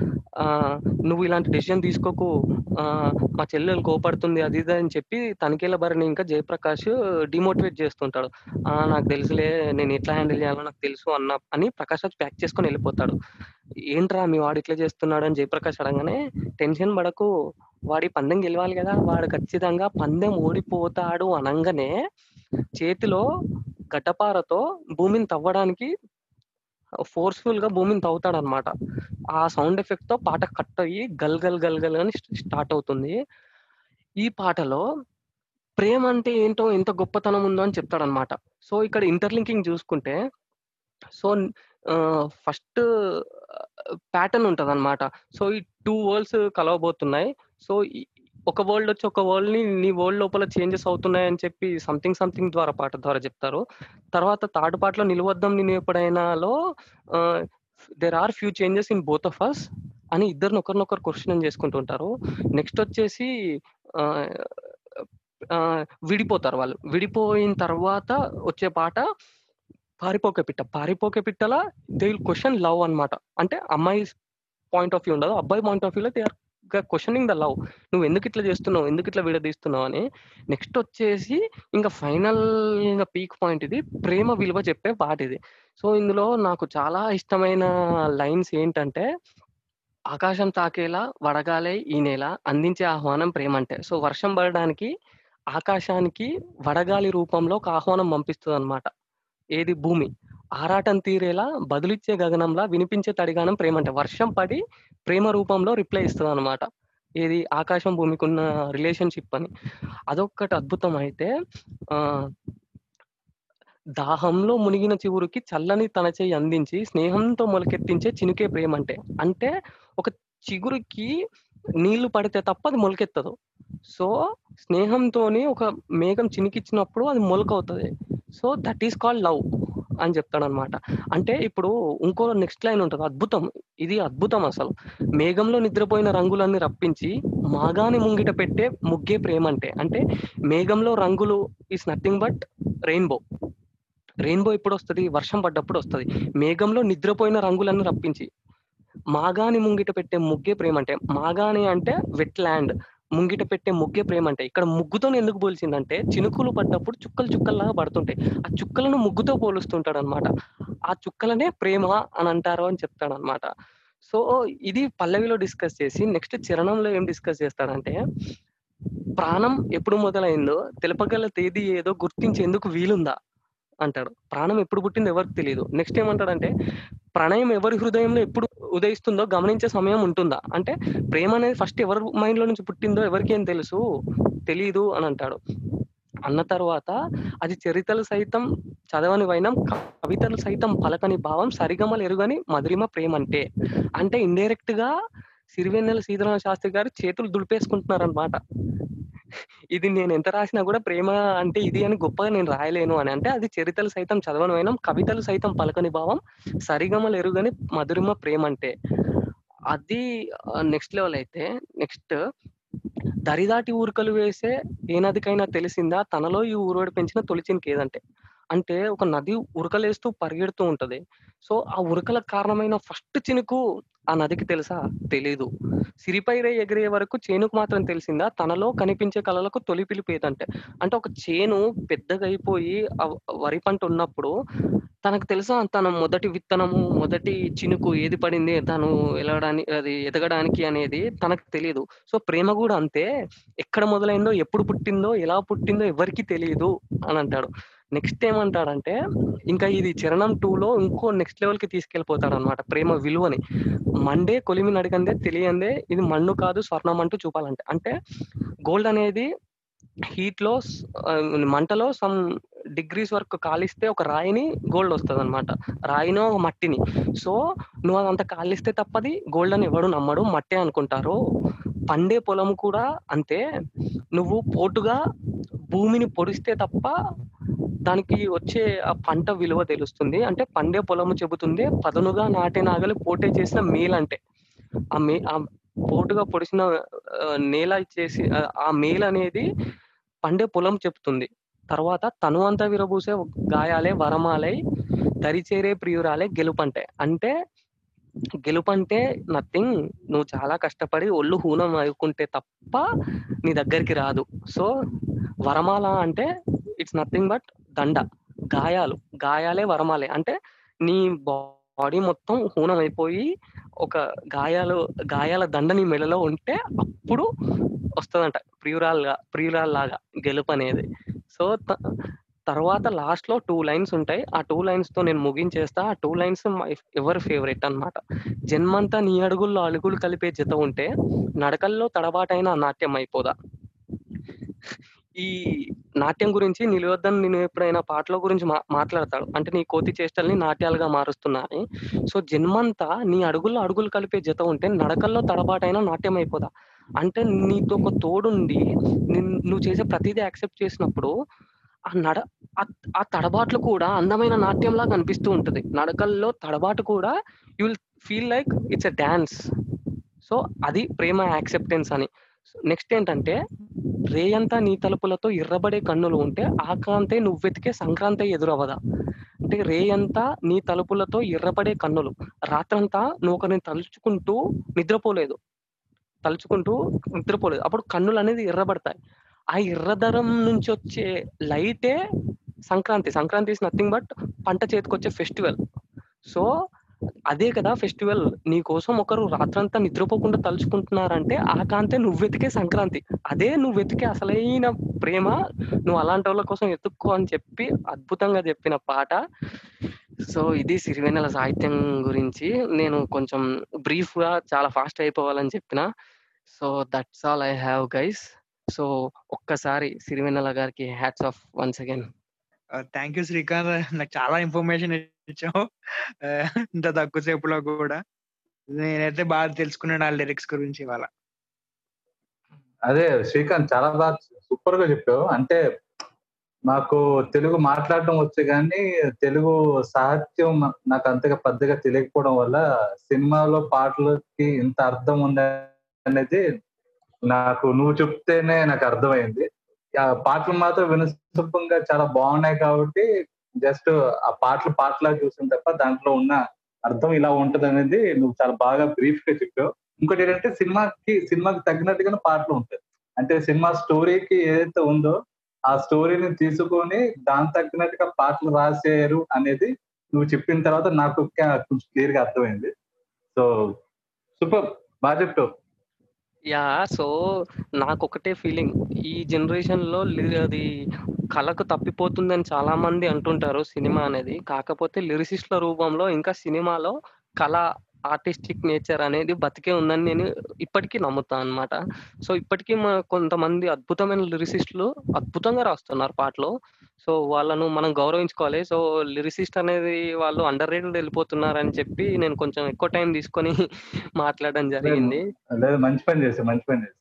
S1: ఆ నువ్వు ఇలాంటి డెసిషన్ తీసుకోకు ఆ మా చెల్లెలు కోపడుతుంది అది ఇది అని చెప్పి తనిఖీల భరణి ఇంకా జయప్రకాష్ డిమోటివేట్ చేస్తుంటాడు ఆ నాకు తెలుసులే నేను ఎట్లా హ్యాండిల్ చేయాలో నాకు తెలుసు అన్న అని ప్రకాష్ రాజ్ ప్యాక్ చేసుకొని వెళ్ళిపోతాడు ఏంట్రా మీ వాడు ఇట్లా చేస్తున్నాడు అని జయప్రకాష్ అడగానే టెన్షన్ పడకు వాడి పందెం గెలవాలి కదా వాడు ఖచ్చితంగా పందెం ఓడిపోతాడు అనగానే చేతిలో గడ్డపారతో భూమిని తవ్వడానికి ఫోర్స్ఫుల్ గా భూమిని తవ్వుతాడు అనమాట ఆ సౌండ్ ఎఫెక్ట్ తో పాట కట్ అయ్యి గల్ గల్ గల్ గల్ అని స్టార్ట్ అవుతుంది ఈ పాటలో ప్రేమ అంటే ఏంటో ఎంత గొప్పతనం ఉందో అని చెప్తాడు అనమాట సో ఇక్కడ ఇంటర్లింకింగ్ చూసుకుంటే సో ఫస్ట్ ప్యాటర్న్ ఉంటది అనమాట సో ఈ టూ వరల్డ్స్ కలవబోతున్నాయి సో ఈ- ఒక వరల్డ్ వచ్చి ఒక వరల్డ్ ని నీ వరల్డ్ లోపల చేంజెస్ అవుతున్నాయి అని చెప్పి సంథింగ్ సంథింగ్ ద్వారా పాట ద్వారా చెప్తారు తర్వాత థర్డ్ పాటలో నిలవద్దాం నేను ఎప్పుడైనాలో there are few changes in both of us అని ఇద్దరిని ఒకరినొకరు క్వశ్చన్ చేసుకుంటుంటారు నెక్స్ట్ వచ్చేసి ఆ, ఆ, విడిపోతారు వాళ్ళు విడిపోయిన తర్వాత వచ్చే పాట పారిపోకే పిట్ట పారిపోకే పిట్టల దే విల్ క్వశ్చన్ లవ్ అన్నమాట అంటే అమ్మాయి పాయింట్ ఆఫ్ వ్యూ ఉండదు అబ్బాయి పాయింట్ ఆఫ్ వ్యూలో they are questioning the love నువ్వు ఎందుకు ఇట్లా చేస్తున్నావు ఎందుకు ఇట్లా విడదీస్తున్నావు అని నెక్స్ట్ వచ్చేసి ఇంకా ఫైనల్ ఇంకా పీక్ పాయింట్ ఇది ప్రేమ విలువ చెప్పే పాట ఇది సో ఇందులో నాకు చాలా ఇష్టమైన లైన్స్ ఏంటంటే ఆకాశం తాకేలా వడగాలే ఈ నేల అందించే ఆహ్వానం ప్రేమ అంటే సో వర్షం పడడానికి ఆకాశానికి వడగాలి రూపంలో ఒక ఆహ్వానం పంపిస్తుంది అనమాట ఏది భూమి ఆరాటం తీరేలా బదులిచ్చే గగనంలా వినిపించే తడిగానం ప్రేమ అంటే వర్షం పడి ప్రేమ రూపంలో రిప్లై ఇస్తుంది అనమాట ఏది ఆకాశం భూమికి ఉన్న రిలేషన్షిప్ అని అదొక్కటి అద్భుతం అయితే ఆ దాహంలో మునిగిన చివురికి చల్లని తన చేయి అందించి స్నేహంతో మొలకెత్తించే చినుకే ప్రేమ అంటే అంటే ఒక చిగురికి నీళ్లు పడితే తప్ప అది మొలకెత్తదు సో స్నేహంతోని ఒక మేఘం చినికిచ్చినప్పుడు అది మొలక అవుతుంది so that is called love అని చెప్తాడు అనమాట అంటే ఇప్పుడు ఇంకో నెక్స్ట్ లైన్ ఉంటుంది అద్భుతం ఇది అద్భుతం అసలు మేఘంలో నిద్రపోయిన రంగులన్నీ రప్పించి మాగాని ముంగిట పెట్టే ముగ్గే ప్రేమ అంటే అంటే మేఘంలో రంగులు is nothing but rainbow rainbow ఎప్పుడు వస్తుంది వర్షం పడ్డప్పుడు వస్తుంది మేఘంలో నిద్రపోయిన రంగులన్నీ రప్పించి మాగాని ముంగిట పెట్టే ముగ్గే ప్రేమ అంటే మాగాని అంటే వెట్ ల్యాండ్ ముంగిట పెట్టే ముగ్గే ప్రేమ అంటే ఇక్కడ ముగ్గుతో ఎందుకు పోల్చిందంటే చినుకులు పడ్డప్పుడు చుక్కలు చుక్కల్లాగా పడుతుంటాయి ఆ చుక్కలను ముగ్గుతో పోలుస్తుంటాడు అనమాట ఆ చుక్కలనే ప్రేమ అని అంటారు అని చెప్తాడు అనమాట సో ఇది పల్లవిలో డిస్కస్ చేసి నెక్స్ట్ చరణంలో ఏం డిస్కస్ చేస్తాడంటే ప్రాణం ఎప్పుడు మొదలైందో తెలపగల తేదీ ఏదో గుర్తించేందుకు వీలుందా అంటాడు ప్రాణం ఎప్పుడు పుట్టిందో ఎవరికి తెలియదు నెక్స్ట్ ఏమంటాడంటే ప్రణయం ఎవరి హృదయంలో ఎప్పుడు ఉదయిస్తుందో గమనించే సమయం ఉంటుందా అంటే ప్రేమ అనేది ఫస్ట్ ఎవరి మైండ్ లో నుంచి పుట్టిందో ఎవరికి ఏం తెలుసు తెలియదు అని అంటాడు అన్న తర్వాత అది చరితలు సైతం చదవని వైనం కవితలు సైతం పలకని భావం సరిగమలు ఎరుగని మధురిమ ప్రేమ అంటే అంటే ఇండైరెక్ట్ గా సిరివెన్నెల సీతారామ శాస్త్రి గారు చేతులు దులిపేసుకుంటున్నారు అనమాట ఇది నేను ఎంత రాసినా కూడా ప్రేమ అంటే ఇది అని గొప్పగా నేను రాయలేను అని అంటే అది చరితలు సైతం చదవని వైనం కవితలు సైతం పలకని భావం సరిగమలు ఎరుగని మధురిమ ప్రేమ అంటే అది నెక్స్ట్ లెవెల్ అయితే నెక్స్ట్ దరిదాటి ఊరుకలు వేసే ఏ నదికైనా తెలిసిందా తనలో ఈ ఊరోడు పెంచిన తొలిచినకి ఏదంటే అంటే ఒక నది ఉరకలేస్తూ పరిగెడుతూ ఉంటది సో ఆ ఉరకలకు కారణమైన ఫస్ట్ చినుకు ఆ నదికి తెలుసా తెలీదు సిరిపైరే ఎగిరే వరకు చేనుకు మాత్రం తెలిసిందా తనలో కనిపించే కళలకు తొలి పిలుపు ఏదంటే అంటే ఒక చేను పెద్దగా అయిపోయి ఆ వరి పంట ఉన్నప్పుడు తనకు తెలుసా తన మొదటి విత్తనము మొదటి చినుకు ఏది పడింది తను ఎలగడానికి అది ఎదగడానికి అనేది తనకు తెలియదు సో ప్రేమ కూడా అంతే ఎక్కడ మొదలైందో ఎప్పుడు పుట్టిందో ఎలా పుట్టిందో ఎవరికి తెలియదు అని అంటాడు నెక్స్ట్ ఏమంటాడంటే ఇంకా ఇది చరణం టూలో ఇంకో నెక్స్ట్ లెవెల్ కి తీసుకెళ్లిపోతాడు అనమాట ప్రేమ విలువని మండే కొలిమి నడిగందే తెలియందే ఇది మన్ను కాదు స్వర్ణం అంటూ చూపాలంటే అంటే గోల్డ్ అనేది హీట్ లో స్- ఆ, మంటలో సమ్ డిగ్రీస్ వరకు కాలిస్తే ఒక రాయిని గోల్డ్ వస్తుంది అనమాట రాయినో మట్టిని సో నువ్వు అదంతా కాలిస్తే తప్పది గోల్డ్ అని ఎవడు నమ్మడు మట్టే అనుకుంటారు పండే పొలం కూడా అంతే నువ్వు పోటుగా భూమిని పొడిస్తే తప్ప దానికి వచ్చే ఆ పంట విలువ తెలుస్తుంది అంటే పండే పొలము చెబుతుంది పదనుగా నాటే నాగలి పోటే చేసిన మేల్ అంటే ఆ మే ఆ పోటుగా పొడిచిన ఆ, నేల చేసి ఆ, ఆ మేల్ అనేది పండే పొలం చెప్తుంది తర్వాత తను అంతా విరబూసే గాయాలే వరమాలై దరిచేరే ప్రియురాలే గెలుపంటే అంటే గెలుపంటే నథింగ్ నువ్వు చాలా కష్టపడి ఒళ్ళు హూనం అనుకుంటే తప్ప నీ దగ్గరికి రాదు సో వరమాల అంటే ఇట్స్ నథింగ్ బట్ దండ గాయాలు గాయాలే వరమాలే అంటే నీ బాడీ మొత్తం హూనం అయిపోయి ఒక గాయాలు గాయాల దండ నీ మెడలో ఉంటే అప్పుడు వస్తుందంట ప్రియురాల్గా ప్రియురాల్ లాగా గెలుపు అనేది సో తర్వాత లాస్ట్ లో టూ లైన్స్ ఉంటాయి ఆ టూ లైన్స్ తో నేను ముగించేస్తా ఆ టూ లైన్స్ ఎవరి ఫేవరెట్ అన్నమాట జన్మంతా నీ అడుగుల్లో అడుగులు కలిపే జత ఉంటే నడకల్లో తడబాటైన నాట్యం అయిపోదా ఈ నాట్యం గురించి నిలవద్దని నేను ఎప్పుడైనా పాటల గురించి మా మాట్లాడతాడు అంటే నీ కోతి చేష్టల్ని నాట్యాలుగా మారుస్తున్నా అని సో జన్మంతా నీ అడుగుల్లో అడుగులు కలిపే జత ఉంటే నడకల్లో తడబాటైనా నాట్యం అయిపోదా అంటే నీతో ఒక తోడుండి నిన్- నువ్వు చేసే ప్రతిదీ యాక్సెప్ట్ చేసినప్పుడు ఆ నడ ఆ- ఆ తడబాట్లు కూడా అందమైన నాట్యంలా కనిపిస్తూ ఉంటది నడకల్లో తడబాటు కూడా you will feel like it's a dance so అది ప్రేమ యాక్సెప్టెన్స్ అని నెక్స్ట్ ఏంటంటే రేయంతా నీ తలుపులతో ఎర్రబడే కన్నులు ఉంటే ఆ కాంతే నువ్వు వెతికే సంక్రాంతి ఎదురవదా అంటే రేయంతా నీ తలుపులతో ఎర్రబడే కన్నులు రాత్రంతా నువ్వు ఒకరిని తలుచుకుంటూ నిద్రపోలేదు తలుచుకుంటూ నిద్రపోలేదు అప్పుడు కన్నులు అనేది ఎర్రబడతాయి ఆ ఎర్రదరం నుంచి వచ్చే లైటే Sankranti Sankranti is nothing but పంట చేతికొచ్చే ఫెస్టివల్ సో అదే కదా ఫెస్టివల్ నీ కోసం ఒకరు రాత్రంతా నిద్రపోకుండా తలుచుకుంటున్నారంటే ఆ కాంతే నువ్వు వెతికే సంక్రాంతి అదే నువ్వు వెతికే అసలైన ప్రేమ నువ్వు అలాంటి వాళ్ళ కోసం ఎత్తుక్కో అని చెప్పి అద్భుతంగా చెప్పిన పాట సో ఇది సిరివెన్నెల సాహిత్యం గురించి నేను కొంచెం బ్రీఫ్ గా చాలా ఫాస్ట్ అయిపోవాలని చెప్పిన so that's all I have guys so ఒక్కసారి సిరివెన్నెల గారికి hats off once again
S3: thank you Srikanth నాకు చాలా ఇన్ఫర్మేషన్ ఇచ్చావు ఆ, ఇంత తక్కువ సేపులో కూడా నేనైతే బాగా తెలుసుకున్నాను ఆ లిరిక్స్ గురించి ఇవాళ
S2: అదే శ్రీకాంత్ చాలా బాగా సూపర్ గా చెప్పావు అంటే నాకు తెలుగు మాట్లాడడం వచ్చు కానీ తెలుగు సాహిత్యం నాకు అంతగా పెద్దగా తెలియకపోవడం వల్ల సినిమాలో పాటలకి ఇంత అర్థం ఉంది అనేది నాకు నువ్వు చెప్తేనే నాకు అర్థమైంది ఆ పాటలు మాత్రం వినసొంపంగా చాలా బాగున్నాయి కాబట్టి జస్ట్ ఆ పాటలు పాటలా చూసిన తప్ప దాంట్లో ఉన్న అర్థం ఇలా ఉంటది అనేది నువ్వు చాలా బాగా బ్రీఫ్ గా చెప్పావు ఇంకోటి ఏంటంటే సినిమాకి సినిమాకి తగ్గినట్టుగానే పాటలు ఉంటాయి అంటే సినిమా స్టోరీకి ఏదైతే ఉందో ఆ స్టోరీని తీసుకొని దాని తగ్గినట్టుగా పాటలు రాసేయరు అనేది నువ్వు చెప్పిన తర్వాత నాకు ఇంకా కొంచెం క్లియర్ గా అర్థమైంది సో సూపర్ బాగా చెప్పావు
S1: యా సో నాకు ఒకటే ఫీలింగ్ ఈ జనరేషన్ లో లి- అది కళకు తప్పిపోతుందని చాలా మంది అంటుంటారు సినిమా అనేది కాకపోతే లిరిసిస్ట్ల రూపంలో ఇంకా సినిమాలో కళ ఆర్టిస్టిక్ నేచర్ అనేది బతికే ఉందని నేను ఇప్పటికీ నమ్ముతాను అనమాట సో ఇప్పటికీ మా కొంతమంది అద్భుతమైన లిరిసిస్టులు అద్భుతంగా రాస్తున్నారు పాటలు సో వాళ్ళను మనం గౌరవించుకోవాలి సో లిరిసిస్ట్ అనేది వాళ్ళు అండర్ రేటెడ్ వెళ్ళిపోతున్నారని చెప్పి నేను కొంచెం ఎక్కువ టైం తీసుకొని మాట్లాడడం జరిగింది
S2: లేదు మంచి పని చేసావు మంచి పని చేసావు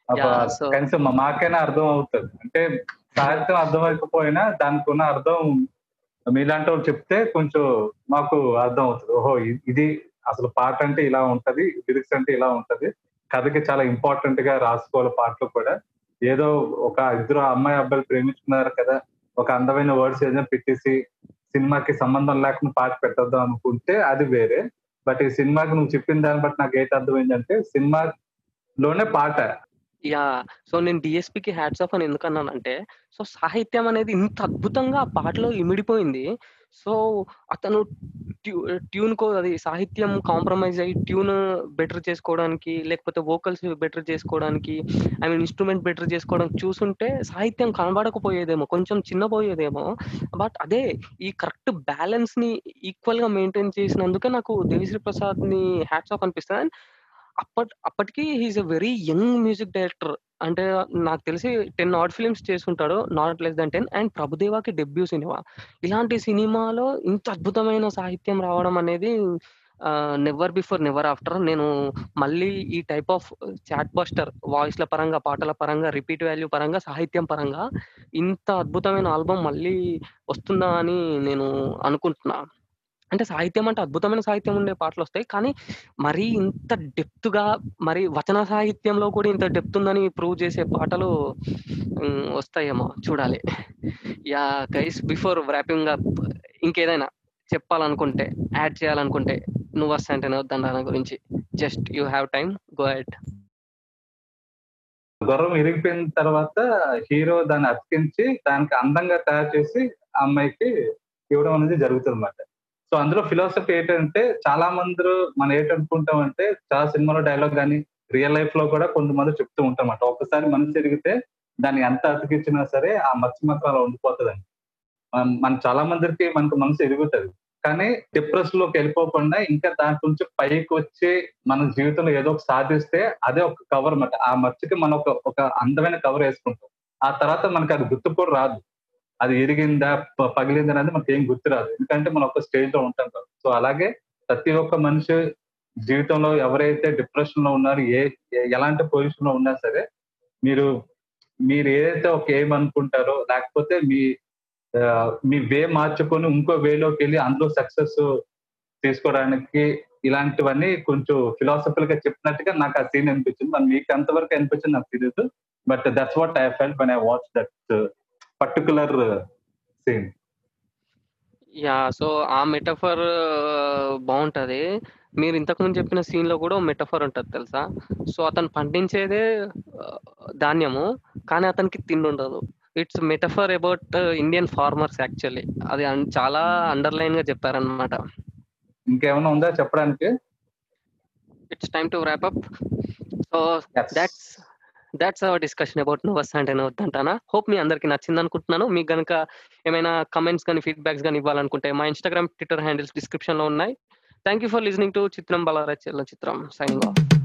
S2: ఒక
S1: Yeah, so-
S2: కనీసం మా- మాకైనా అర్థం అవుతుంది అంటే సాహిత్యం అర్థం అవ్వకపోయినా దానికి ఉన్న అర్థం మీలాంటి వాళ్ళు చెప్తే కొంచెం మాకు అర్థం అవుతుంది ఓహో ఇ- ఇది అసలు పాట అంటే ఇలా ఉంటది లిరిక్స్ అంటే ఇలా ఉంటది కథకి చాలా ఇంపార్టెంట్ గా రాసుకోవాలి పాటలు కూడా ఏదో ఒక ఇద్దరు అమ్మాయి అబ్బాయిలు ప్రేమించుకున్నారు కదా ఒక అందమైన వర్డ్స్ ఏదైనా పెట్టేసి సినిమాకి సంబంధం లేకుండా పాట పెట్టద్దాం అనుకుంటే అది వేరే బట్ ఈ సినిమాకి నువ్వు చెప్పిన దాన్ని బట్టి నాకు ఏంటి అర్థమైందంటే సినిమాలోనే పాట
S1: యా సో నేను డిఎస్పికి హ్యాట్స్ ఆఫ్ అని ఎందుకు అన్నానంటే సో సాహిత్యం అనేది ఇంత అద్భుతంగా ఆ పాటలో ఇమిడిపోయింది సో అతను ట్యూన్ కో అది సాహిత్యం కాంప్రమైజ్ అయ్యి ట్యూన్ బెటర్ చేసుకోవడానికి లేకపోతే వోకల్స్ బెటర్ చేసుకోవడానికి ఐ మీన్ ఇన్స్ట్రుమెంట్ బెటర్ చేసుకోవడానికి చూసుంటే సాహిత్యం కనబడకపోయేదేమో కొంచెం చిన్నపోయేదేమో బట్ అదే ఈ కరెక్ట్ బ్యాలెన్స్ ని ఈక్వల్ గా మెయింటైన్ చేసినందుకే నాకు దేవిశ్రీ ప్రసాద్ ని హ్యాట్స్ ఆఫ్ అనిపిస్తుంది అండ్ అప్పట్ అప్పటికి he is a very young music director అంటే నాకు తెలిసి టెన్ ఆడ్ ఫిల్మ్స్ చేసుంటాడు not less than ten and ప్రభుదేవాకి డెబ్యూ సినిమా ఇలాంటి సినిమాలో ఇంత అద్భుతమైన సాహిత్యం రావడం అనేది నెవర్ బిఫోర్ నెవర్ ఆఫ్టర్ నేను మళ్ళీ ఈ టైప్ ఆఫ్ చాట్ బస్టర్ వాయిస్ల పరంగా పాటల పరంగా రిపీట్ వాల్యూ పరంగా సాహిత్యం పరంగా ఇంత అద్భుతమైన ఆల్బమ్ మళ్ళీ వస్తుందా అని నేను అనుకుంటున్నా అంటే సాహిత్యం అంటే అద్భుతమైన సాహిత్యం ఉండే పాటలు వస్తాయి కానీ మరీ ఇంత డెప్త్ గా మరి వచన సాహిత్యంలో కూడా ఇంత డెప్త్ ఉందని ప్రూవ్ చేసే పాటలు ఉమ్, వస్తాయేమో చూడాలి ya guys before wrapping up ఇంకేదైనా చెప్పాలనుకుంటే యాడ్ చేయాలనుకుంటే నువ్వు వస్తాంటే వద్దండి గురించి just you have time go head
S2: గుర్రం ఇరిగిపోయిన తర్వాత హీరో దాన్ని అతికించి దానికి అందంగా తయారు చేసి ఆ అమ్మాయికి ఇవ్వడం అనేది జరుగుతుంది అనమాట సో అందులో ఫిలాసఫీ ఏంటంటే చాలా మంది మనం ఏంటనుకుంటాం అంటే చాలా సినిమాలో డైలాగ్ కానీ రియల్ లైఫ్ లో కూడా కొంతమంది చెప్తూ ఉంటాం అన్నమాట ఒకసారి మనసు తిరిగితే దాన్ని ఎంత అతికించినా సరే ఆ మచ్చ మాత్రం అలా ఉండిపోతుందండి మన- మన చాలా మందికి మనకు మనసు ఎరుగుతుంది కానీ డిప్రెస్ లోకి వెళ్ళిపోకుండా ఇంకా దాంట్ నుంచి పైకి వచ్చి మన జీవితంలో ఏదో ఒక సాధిస్తే అదే ఒక కవర్ అన్నమాట ఆ మచ్చకి మనం ఒక ఒక అందమైన కవర్ వేసుకుంటాం ఆ తర్వాత మనకి అది గుర్తు కూడా రాదు అది ఇరిగిందా ప- పగిలిందా అనేది మనకి ఏం గుర్తు రాదు ఎందుకంటే మనం ఒక స్టేజ్ లో ఉంటాం కదా సో అలాగే ప్రతి ఒక్క మనిషి జీవితంలో ఎవరైతే డిప్రెషన్ లో ఉన్నారో ఏ ఏ- ఎలాంటి పొజిషన్ లో ఉన్నా సరే మీరు మీరు ఏదైతే ఒక ఏం అనుకుంటారో లేకపోతే మీ ఆ, మీ వే మార్చుకొని ఇంకో వేలోకి వెళ్ళి అందులో సక్సెస్ తీసుకోవడానికి ఇలాంటివన్నీ కొంచెం ఫిలాసఫికల్ గా చెప్పినట్టుగా నాకు ఆ సీన్ అనిపించింది మరి మీకు ఎంతవరకు అనిపించింది నాకు తెలియదు but that's what I felt when I watch that particular scene
S1: yeah so ఆ మెటఫర్ బాగుంటది మీరు ఇంతకుముందు చెప్పిన సీన్ లో కూడా మెటఫర్ ఉంటది తెలుసా సో అతను పండించేదే ఆ, ధాన్యము కానీ అతనికి తిండి ఉండదు it's metaphor about Indian farmers actually అది అన్- చాలా అండర్లైన్ గా చెప్పారనమాట
S2: ఇంకేమైనా ఉందా చెప్పడానికి
S1: it's time to wrap up so that's that's our discussion about నువ్వు అంటే వద్దంటానా హోప్ మీ అందరికి నచ్చింది అనుకుంటున్నాను మీకు గనుక ఏమైనా కమెంట్స్ కానీ ఫీడ్బ్యాక్స్ కానీ ఇవ్వాలనుకుంటే మా ఇన్స్టాగ్రామ్ ట్విట్టర్ హ్యాండిల్స్ డిస్క్రిప్షన్ లో ఉన్నాయి thank you for listening to చిత్రం బలారా చిత్రం సైనింగ్ ఆఫ్